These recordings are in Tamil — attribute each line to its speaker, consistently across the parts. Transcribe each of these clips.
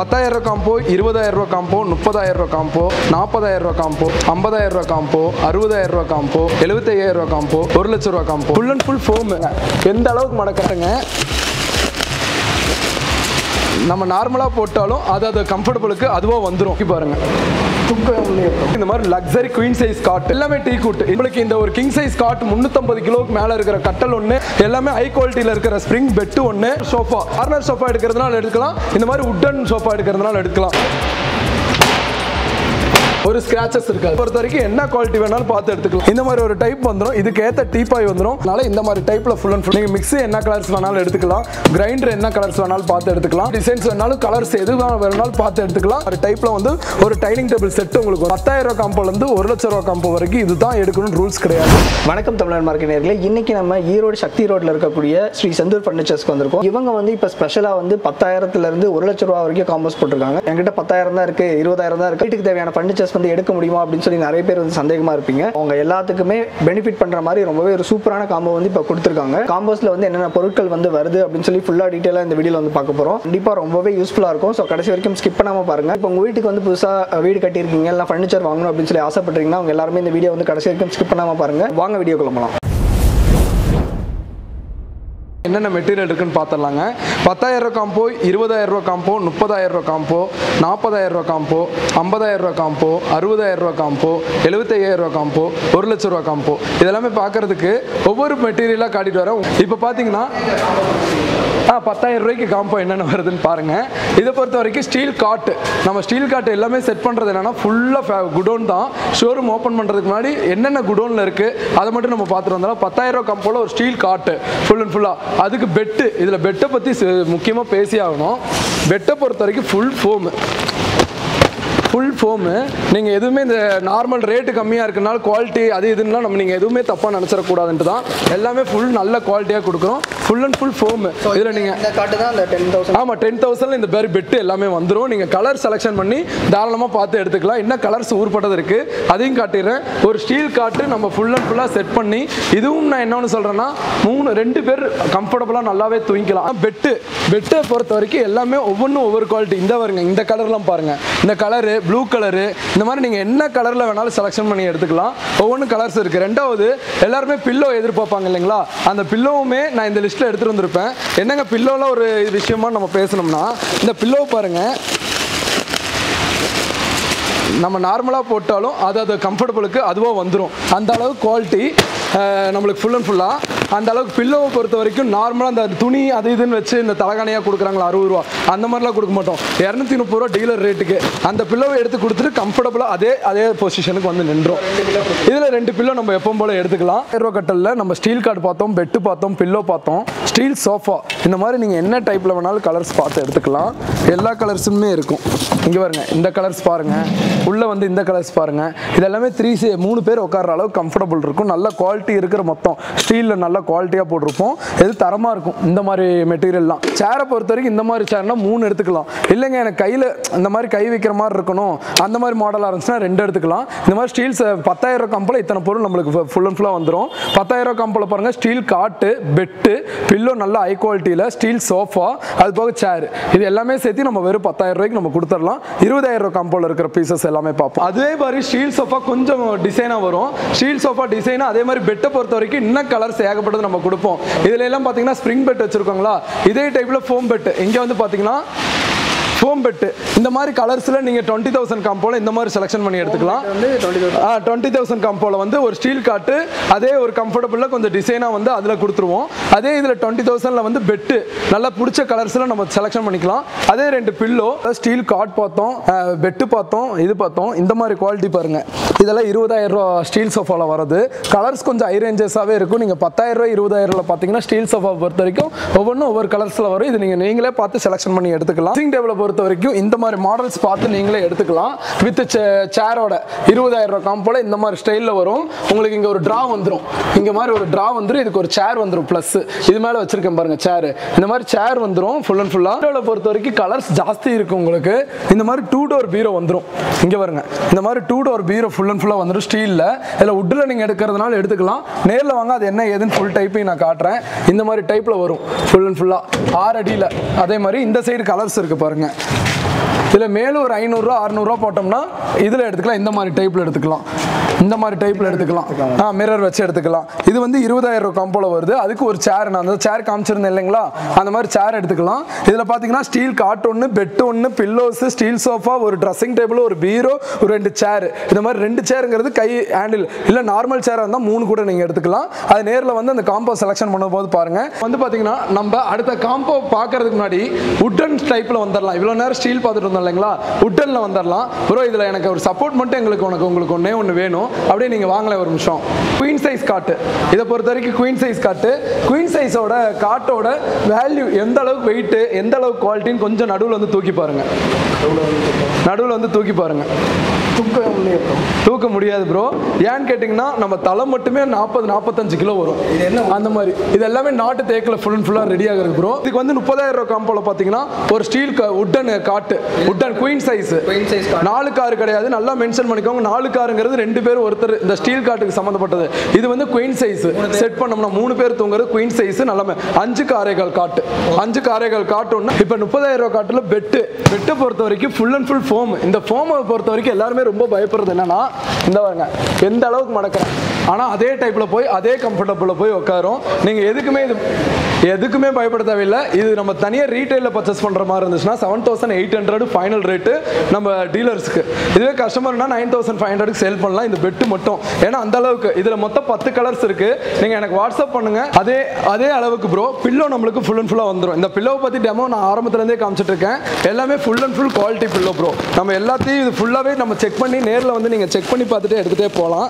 Speaker 1: பத்தாயிரம் ரூபா காம்போ இருபதாயிரம் ரூபா காம்போ முப்பதாயிரம் ரூபா காம்போ நாற்பதாயிரம் ரூபா காம்போ ஐம்பதாயிரம் ரூபா காம்போ அறுபதாயிரம் ரூபா காம்போ எழுபத்தையாயிரம் ரூபா காம்போ ஒரு லட்ச ரூபா combo full and full foam எந்த அளவுக்கு மடக்காருங்க நம்ம நார்மலாக போட்டாலும் அது அது கம்ஃபர்டபுளுக்கு அதுவாக வந்துடும் பாருங்க இந்த மாதிரி லக்ஸரி குயின் சைஸ் காட் எல்லாமே டீ கூட் உங்களுக்கு இந்த ஒரு கிங் சைஸ் காட் முந்நூற்றம்பது கிலோக்கு மேலே இருக்கிற கட்டல் ஒன்று எல்லாமே ஹை குவாலிட்டியில் இருக்கிற ஸ்ப்ரிங் பெட்டு ஒன்று சோஃபா கார்னர் சோஃபா எடுக்கிறதுனால எடுக்கலாம் இந்த மாதிரி உட்டன் சோஃபா எடுக்கிறதுனால எடுக்கலாம் ஒரு ஸ்கிராச்சஸ் இருக்காது பொறுத்த வரைக்கும் என்ன குவாலிட்டி வேணாலும் பார்த்து எடுத்துக்கலாம் இந்த மாதிரி ஒரு டைப் வந்துடும் இதுக்கு ஏற்ற டீப்பாய் வந்துடும் அதனால இந்த மாதிரி டைப்ல ஃபுல் அண்ட் ஃபுல் நீங்கள் மிக்ஸி என்ன கலர்ஸ் வேணாலும் எடுத்துக்கலாம் கிரைண்டர் என்ன கலர்ஸ் வேணாலும் பார்த்து எடுத்துக்கலாம் டிசைன்ஸ் வேணாலும் கலர்ஸ் எது வேணாலும் பார்த்து எடுத்துக்கலாம் ஒரு டைப்ல வந்து ஒரு டைனிங் டேபிள் செட் உங்களுக்கு வரும். பத்தாயிரம் ரூபா காம்போல இருந்து ஒரு லட்ச ரூபா காம்போ வரைக்கும் இதுதான் எடுக்கணும்னு ரூல்ஸ் கிடையாது
Speaker 2: வணக்கம் தமிழர் மார்க்கெட் நேர்களே இன்னைக்கு நம்ம ஈரோடு சக்தி ரோட்ல இருக்கக்கூடிய ஸ்ரீ செந்தூர் ஃபர்னிச்சர்ஸ்க்கு வந்திருக்கோம் இவங்க வந்து இப்போ ஸ்பெஷலாக வந்து பத்தாயிரத்துல இருந்து ஒரு லட்ச ரூபா வரைக்கும் காம்போஸ் போட்டிருக்காங்க என்கிட்ட பத்தாயிரம் தான் இருக்கு இருபதாயிரம் தான் இருக்கு வீட்டுக்கு தேவையான ஃபர்னிச்சர்ஸ் வந்து எடுக்க முடியுமா அப்படின்னு சொல்லி நிறைய பேர் வந்து சந்தேகமா இருப்பீங்க அவங்க எல்லாத்துக்குமே பெனிஃபிட் பண்ற மாதிரி ரொம்பவே ஒரு சூப்பரான காம்போ வந்து இப்போ கொடுத்துருக்காங்க காம்போஸ்ல வந்து என்னென்ன பொருட்கள் வந்து வருது அப்படின்னு சொல்லி ஃபுல்லா டீட்டெயிலாக இந்த வீடியோல வந்து பார்க்க போறோம் கண்டிப்பா ரொம்பவே யூஸ்ஃபுல்லா இருக்கும் ஸோ கடைசி வரைக்கும் ஸ்கிப் பண்ணாம பாருங்க இப்போ உங்க வீட்டுக்கு வந்து புதுசா அஹ், வீடு கட்டியிருக்கீங்க இல்லை ஃபர்னிச்சர் வாங்கணும் அப்படின்னு சொல்லி ஆசைப்பட்டீங்கன்னா அவங்க எல்லாருமே இந்த வீடியோ வந்து கடைசி வரைக்கும் ஸ்கிப் பண்ணாம பாருங்க வாங்க வீடியோ போலாம்
Speaker 1: என்னென்ன மெட்டீரியல் இருக்குன்னு பார்த்துடலாங்க பத்தாயிரம் ரூபா காம்போ இருபதாயிரம் ரூபா காம்போ முப்பதாயிரம் ரூபா காம்போ நாற்பதாயிரம் ரூபா காம்போ ஐம்பதாயிரம் ரூபா காம்போ அறுபதாயிரம் ரூபா காம்போ எழுபத்தையாயிரம் ரூபா காம்போ ஒரு லட்ச ரூபா காம்போ இதெல்லாமே பார்க்கறதுக்கு ஒவ்வொரு மெட்டீரியலாக காட்டிட்டு வரேன் இப்போ பார்த்தீங்கன்னா ஆ பத்தாயிரம் ரூபாய்க்கு காம்போ என்னென்ன வருதுன்னு பாருங்க இதை பொறுத்த வரைக்கும் ஸ்டீல் காட்டு நம்ம ஸ்டீல் காட்டு எல்லாமே செட் பண்ணுறது என்னன்னா ஃபுல்லாக குடோன் தான் ஷோரூம் ஓப்பன் பண்ணுறதுக்கு முன்னாடி என்னென்ன குடோனில் இருக்குது அதை மட்டும் நம்ம பார்த்துட்டு வந்தாலும் பத்தாயிரம் ரூபா காம்போல ஒரு ஸ்டீல் காட்டு ஃபுல் அண்ட் ஃபுல்லாக அதுக்கு பெட்டு இதில் பெட்டை பற்றி முக்கியமாக பேசி ஆகணும் பெட்டை பொறுத்த வரைக்கும் ஃபுல் ஃபோமு ஃபுல் ஃபோமு நீங்கள் எதுவுமே இந்த நார்மல் ரேட்டு கம்மியாக இருக்கனால குவாலிட்டி அது இதுன்னா நம்ம நீங்கள் எதுவுமே தப்பாக நினச்சிடக்கூடாதுன்ட்டு தான் எல்லாமே ஃபுல் நல்ல குவாலிட்டியாக கொடுக்குறோம் ஃபுல் அண்ட் ஃபுல் ஃபோமு இதில் நீங்கள்
Speaker 2: இந்த காட்டு தான் அந்த டென் தௌசண்ட்
Speaker 1: ஆமாம் டென் தௌசண்ட்ல இந்த மாதிரி பெட்டு எல்லாமே வந்துடும் நீங்கள் கலர் செலெக்ஷன் பண்ணி தாராளமாக பார்த்து எடுத்துக்கலாம் என்ன கலர்ஸ் ஊர்பட்டது இருக்குது அதையும் காட்டிடுறேன் ஒரு ஸ்டீல் காட்டு நம்ம ஃபுல் அண்ட் ஃபுல்லாக செட் பண்ணி இதுவும் நான் என்னன்னு சொல்கிறேன்னா மூணு ரெண்டு பேர் கம்ஃபர்டபுளாக நல்லாவே தூங்கிக்கலாம் பெட்டு பெட்டை பொறுத்த வரைக்கும் எல்லாமே ஒவ்வொன்றும் ஒவ்வொரு குவாலிட்டி இந்த பாருங்க இந்த கலர்லாம் பாருங்க இந்த கலரு ப்ளூ கலரு இந்த மாதிரி நீங்கள் என்ன கலரில் வேணாலும் செலெக்ஷன் பண்ணி எடுத்துக்கலாம் ஒவ்வொன்றும் கலர்ஸ் இருக்குது ரெண்டாவது எல்லாருமே பில்லோ எதிர்பார்ப்பாங்க இல்லைங்களா அந்த பில்லோவுமே நான் இந்த லிஸ்ட்டில் எடுத்துகிட்டு வந்திருப்பேன் என்னங்க பில்லோவில் ஒரு விஷயமா நம்ம பேசணும்னா இந்த பில்லோ பாருங்கள் நம்ம நார்மலாக போட்டாலும் அது அது கம்ஃபர்டபுளுக்கு அதுவாக வந்துடும் அந்த அளவு குவாலிட்டி நம்மளுக்கு ஃபுல் அண்ட் ஃபுல்லாக அந்த அளவுக்கு பில்லோவை பொறுத்த வரைக்கும் நார்மலாக அந்த துணி அது இதுன்னு வச்சு இந்த தலகாணியாக கொடுக்குறாங்களா அறுபது ரூபா அந்த மாதிரிலாம் கொடுக்க மாட்டோம் இரநூத்தி முப்பது ரூபா டீலர் ரேட்டுக்கு அந்த பில்லோவை எடுத்து கொடுத்துட்டு கம்ஃபர்டபுளாக அதே அதே பொசிஷனுக்கு வந்து நின்றோம் இதில் ரெண்டு பில்லோ நம்ம எப்பவும் போல எடுத்துக்கலாம் ஆயிரம் ரூபா கட்டலில் நம்ம ஸ்டீல் கார்டு பார்த்தோம் பெட்டு பார்த்தோம் பில்லோ பார்த்தோம் ஸ்டீல் சோஃபா இந்த மாதிரி நீங்கள் என்ன டைப்பில் வேணாலும் கலர்ஸ் பார்த்து எடுத்துக்கலாம் எல்லா கலர்ஸுமே இருக்கும் இங்கே பாருங்க இந்த கலர்ஸ் பாருங்க உள்ளே வந்து இந்த கலர்ஸ் பாருங்க இது எல்லாமே த்ரீ சி மூணு பேர் உட்கார்ற அளவுக்கு கம்ஃபர்டபுள் இருக்கும் நல்ல குவாலிட்டி இருக்கிற மொத்தம் ஸ்டீலில் நல்ல குவாலிட்டியாக போட்டிருப்போம் இது தரமாக இருக்கும் இந்த மாதிரி மெட்டீரியல்லாம் சேரை பொறுத்த வரைக்கும் இந்த மாதிரி சேர்னா மூணு எடுத்துக்கலாம் இல்லைங்க எனக்கு கையில் இந்த மாதிரி கை வைக்கிற மாதிரி இருக்கணும் அந்த மாதிரி மாடலாக இருந்துச்சுன்னா ரெண்டு எடுத்துக்கலாம் இந்த மாதிரி ஸ்டீல்ஸ் பத்தாயிரம் ரூபா கம்பில் இத்தனை பொருள் நம்மளுக்கு ஃபுல் அண்ட் ஃபுல்லாக வந்துடும் பத்தாயிரம் ரூபா கம்பில் பாருங்கள் ஸ்டீல் காட்டு பெட்டு பில்லோ நல்ல ஹை குவாலிட்டியில் ஸ்டீல் சோஃபா அது போக சேர் இது எல்லாமே சேர்த்து நம்ம வெறும் பத்தாயிரம் ரூபாய்க்கு நம்ம கொடுத்துடலாம் இருபதாயிரம் ரூபா கம்போல இருக்கிற பீசஸ் எல்லாமே பார்ப்போம் அதே மாதிரி ஸ்டீல் சோஃபா கொஞ்சம் டிசைனாக வரும் ஸ்டீல் சோஃபா டிசைனாக அதே மாதிரி பெட்டை பொறுத்த வரைக்கும் இன்னும் கலர்ஸ் ஏகப்பட்டது நம்ம கொடுப்போம் இதுல எல்லாம் பார்த்தீங்கன்னா ஸ்ப்ரிங் பெட் வச்சிருக்கோங்களா இதே டைப்பில் ஃபோம் பெட் இங்கே வந்து பார்த்தீங்கன்னா ஃபோம் பெட்டு இந்த மாதிரி கலர்ஸில் நீங்கள் டுவெண்ட்டி தௌசண்ட் காம்போல இந்த மாதிரி செலெக்ஷன் பண்ணி எடுத்துக்கலாம்
Speaker 2: வந்து டுவெண்ட்டி தௌசண்ட்
Speaker 1: டுவெண்ட்டி தௌசண்ட் காம்போல வந்து ஒரு ஸ்டீல் காட்டு அதே ஒரு கம்ஃபர்டபுளாக கொஞ்சம் டிசைனாக வந்து அதில் கொடுத்துருவோம் அதே இதில் டுவெண்ட்டி தௌசண்டில் வந்து பெட்டு நல்லா பிடிச்ச கலர்ஸில் நம்ம செலெக்ஷன் பண்ணிக்கலாம் அதே ரெண்டு பில்லோ ஸ்டீல் காட் பார்த்தோம் பெட்டு பார்த்தோம் இது பார்த்தோம் இந்த மாதிரி குவாலிட்டி பாருங்க இதெல்லாம் இருபதாயிரம் ரூபா ஸ்டீல் சோஃபாவில் வருது கலர்ஸ் கொஞ்சம் ஹை ரேஞ்சஸாகவே இருக்கும் நீங்கள் பத்தாயிரம் ரூபாய் இருபதாயிரம் ரூபாய் பார்த்தீங்கன்னா ஸ்டீல் சோஃபா பொறுத்த வரைக்கும் ஒவ்வொன்றும் ஒவ்வொரு கலர்ஸில் வரும் இது நீங்கள் நீங்களே பார்த்து செலெக்ஷன் பண்ணி எடுத்துக்கலாம் ட்ரெஸ்ஸிங் டேபிளை பொறுத்த வரைக்கும் இந்த மாதிரி மாடல்ஸ் பார்த்து நீங்களே எடுத்துக்கலாம் வித் சேரோட இருபதாயிரம் ரூபாய் காம்போல இந்த மாதிரி ஸ்டைலில் வரும் உங்களுக்கு இங்கே ஒரு ட்ரா வந்துடும் இங்கே மாதிரி ஒரு ட்ரா வந்துடும் இதுக்கு ஒரு சேர் வந்துடும் ப்ளஸ் இது மேலே வச்சிருக்கேன் பாருங்க சேர் இந்த மாதிரி சேர் வந்துடும் ஃபுல் அண்ட் ஃபுல்லாக பீரோவில் பொறுத்த வரைக்கும் கலர்ஸ் ஜாஸ்தி இருக்கும் உங்களுக்கு இந்த மாதிரி டூ டோர் பீரோ வந்துடும் இங்கே பாருங்க இந்த மாதிரி two door bureau full and ஃபுல்லாக வந்துடும் ஸ்டீலில் இதில் உட்டில் நீங்கள் எடுக்கிறதுனால எடுத்துக்கலாம் நேரில் வாங்க அது என்ன ஏதுன்னு ஃபுல் டைப்பையும் நான் காட்டுறேன் இந்த மாதிரி டைப்பில் வரும் ஃபுல் அண்ட் ஃபுல்லாக ஆறு அடியில் அதே மாதிரி இந்த சைடு கலர்ஸ் இருக்குது பாருங்க இதில் மேலும் ஒரு ஐநூறுரூவா அறநூறுவா போட்டோம்னா இதில் எடுத்துக்கலாம் இந்த மாதிரி டைப்பில் எடுத்துக்கலாம் இந்த மாதிரி டைப்பில் எடுத்துக்கலாம் ஆ மிரர் வச்சு எடுத்துக்கலாம் இது வந்து இருபதாயிரம் ரூபா காம்போல வருது அதுக்கு ஒரு சேர் நான் அந்த சேர் காமிச்சிருந்தேன் இல்லைங்களா அந்த மாதிரி சேர் எடுத்துக்கலாம் இதில் பார்த்தீங்கன்னா ஸ்டீல் காட் ஒன்று பெட் ஒன்று பில்லோஸ் ஸ்டீல் சோஃபா ஒரு ட்ரெஸ்ஸிங் டேபிள் ஒரு பீரோ ஒரு ரெண்டு சேர் இந்த மாதிரி ரெண்டு சேருங்கிறது கை ஹேண்டில் இல்லை நார்மல் சேராக இருந்தால் மூணு கூட நீங்கள் எடுத்துக்கலாம் அது நேரில் வந்து அந்த காம்போ செலெக்ஷன் பண்ணும்போது பாருங்க வந்து பார்த்தீங்கன்னா நம்ம அடுத்த காம்போ பார்க்கறதுக்கு முன்னாடி உட்டன் டைப்பில் வந்துடலாம் இவ்வளோ நேரம் ஸ்டீல் பார்த்துட்டு இருந்தோம் இல்லைங்களா உட்டனில் வந்துடலாம் ப்ரோ இதில் எனக்கு ஒரு சப்போர்ட் மட்டும் எங்களுக்கு உனக்கு உங்களுக்கு ஒன்றே ஒன்று வேணும் அப்படியே நீங்கள் வாங்கல ஒரு நிமிஷம் குயின் சைஸ் காட்டு இதை பொறுத்த வரைக்கும் குயின் சைஸ் காட்டு குயின் சைஸோட காட்டோட வேல்யூ எந்த அளவுக்கு வெயிட்டு எந்த அளவுக்கு குவாலிட்டின்னு கொஞ்சம் நடுவில் வந்து தூக்கி பாருங்க நடுவில் வந்து தூக்கி பாருங்க
Speaker 2: தூக்க இல்லையே ப்ரோ
Speaker 1: தூக்க முடியாது ப்ரோ ஏன்னு கேட்டிங்கன்னா நம்ம தலை மட்டுமே நாற்பது நாற்பத்தஞ்சு கிலோ வரும்
Speaker 2: இது என்ன
Speaker 1: அந்த மாதிரி இது எல்லாமே நாட்டு தேக்கில் ஃபுல் அண்ட் ஃபுல்லாக ரெடி ஆகுது ப்ரோ இதுக்கு வந்து முப்பதாயிரம் ரூபா காம்போல பார்த்தீங்கன்னா ஒரு steel wooden cot wooden queen size
Speaker 2: Queen size cot.
Speaker 1: நாலு கார் கிடையாது நல்லா மென்ஷன் பண்ணிக்கோங்க நாலு காருங்கிறது ரெண்டு பேர் ஒருத்தர் இந்த ஸ்டீல் காட்டுக்கு சம்மந்தப்பட்டது இது வந்து குயின் சைஸ் செட் பண்ணோம்னா மூணு பேர் தூங்குறது குயின் சைஸ் நல்ல அஞ்சு காரைகள் காட்டு அஞ்சு காரைகள் காட்டு ஒன்று இப்போ முப்பதாயிரம் ரூபா காட்டுல பெட்டு பெட்டை பொறுத்த வரைக்கும் ஃபுல் அண்ட் ஃபுல் ஃபோம் இந்த ஃபோமை பொறுத்த வரைக்கும் எல்லாருமே ரொம்ப பயப்படுறது என்னன்னா இந்த பாருங்க எந்த அளவுக்கு மடக்கிறேன் ஆனால் அதே டைப்பில் போய் அதே கம்ஃபர்டபுளில் போய் உட்காரும் நீங்கள் எதுக்குமே இது எதுக்குமே பயப்பட தேவையில்லை இது நம்ம தனியாக ரீட்டைலில் பர்ச்சேஸ் பண்ணுற மாதிரி இருந்துச்சுன்னா seven thousand eight hundred final rate நம்ம டீலர்ஸ்க்கு இதுவே கஸ்டமர்னா நைன் தௌசண்ட் ஃபைவ் ஹண்ட்ரடுக்கு சேல் பண்ணலாம் இந்த பெட்டு மட்டும் ஏன்னா அந்த அளவுக்கு இதில் மொத்தம் பத்து கலர்ஸ் இருக்கு நீங்கள் எனக்கு வாட்ஸ்அப் பண்ணுங்க அதே அதே அளவுக்கு ப்ரோ பில்லோ நம்மளுக்கு ஃபுல் அண்ட் ஃபுல்லாக வந்துடும் இந்த பில்லோவை பற்றி டெமோ நான் ஆரம்பத்துலேருந்தே காமிச்சிட்டு இருக்கேன் எல்லாமே full and full quality pillow bro நம்ம எல்லாத்தையும் இது ஃபுல்லாகவே நம்ம செக் பண்ணி நேரில் வந்து நீங்கள் செக் பண்ணி பார்த்துட்டு எடுத்துகிட்டே போகலாம்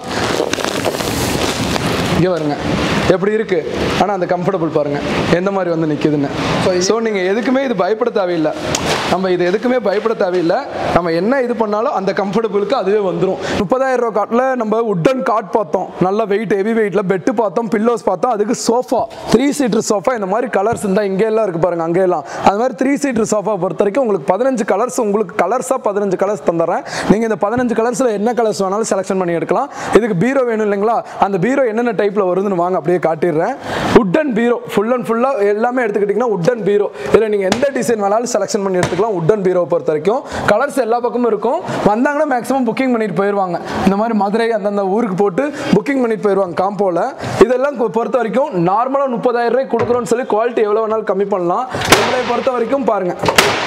Speaker 1: இங்கே வருங்க எப்படி இருக்கு ஆனால் அந்த கம்ஃபர்டபுள் பாருங்க எந்த மாதிரி வந்து நிற்குதுன்னு ஸோ நீங்கள் எதுக்குமே இது பயப்பட தேவையில்லை நம்ம இது எதுக்குமே பயப்பட தேவையில்லை நம்ம என்ன இது பண்ணாலும் அந்த கம்ஃபர்டபுளுக்கு அதுவே வந்துடும் முப்பதாயிரம் ரூபா காட்டில் நம்ம உட்டன் காட் பார்த்தோம் நல்ல வெயிட் ஹெவி வெயிட்டில் பெட்டு பார்த்தோம் பில்லோஸ் பார்த்தோம் அதுக்கு சோஃபா த்ரீ சீட்டர் சோஃபா இந்த மாதிரி கலர்ஸ் இருந்தால் இங்கே எல்லாம் இருக்கு பாருங்க அங்கே எல்லாம் அது மாதிரி த்ரீ சீட்டர் சோஃபா பொறுத்த வரைக்கும் உங்களுக்கு பதினஞ்சு கலர்ஸ் உங்களுக்கு கலர்ஸாக பதினஞ்சு கலர்ஸ் தந்துடுறேன் நீங்கள் இந்த பதினஞ்சு கலர்ஸில் என்ன கலர்ஸ் வேணாலும் செலெக்ஷன் பண்ணி எடுக்கலாம் இதுக்கு பீரோ வேணும் இல்லைங்களா அந்த பீரோ என்னென்ன டைப்பில் வருதுன்னு வாங்க அப்படியே காட்டிடுறேன் உட்டன் பீரோ ஃபுல் அண்ட் ஃபுல்லாக எல்லாமே எடுத்துக்கிட்டிங்கன்னா உட்டன் பீரோ இதில் நீங்கள் எந்த டிசைன் வேணாலும் செலெக்ஷன் பண்ணி எடுத்துக்கலாம் உட்டன் பீரோவை பொறுத்த வரைக்கும் கலர்ஸ் எல்லா பக்கமும் இருக்கும் வந்தாங்கன்னா மேக்ஸிமம் புக்கிங் பண்ணிட்டு போயிடுவாங்க இந்த மாதிரி மதுரை அந்தந்த ஊருக்கு போட்டு புக்கிங் பண்ணிட்டு போயிடுவாங்க காம்போவில் இதெல்லாம் கொ- பொறுத்த வரைக்கும் நார்மலாக முப்பதாயிரம் ரூபாய் கொடுக்குறோன்னு சொல்லி குவாலிட்டி எவ்வளோ வேணாலும் கம்மி பண்ணலாம் உங்களை பொறுத்த வரைக்கும் பாருங்கள்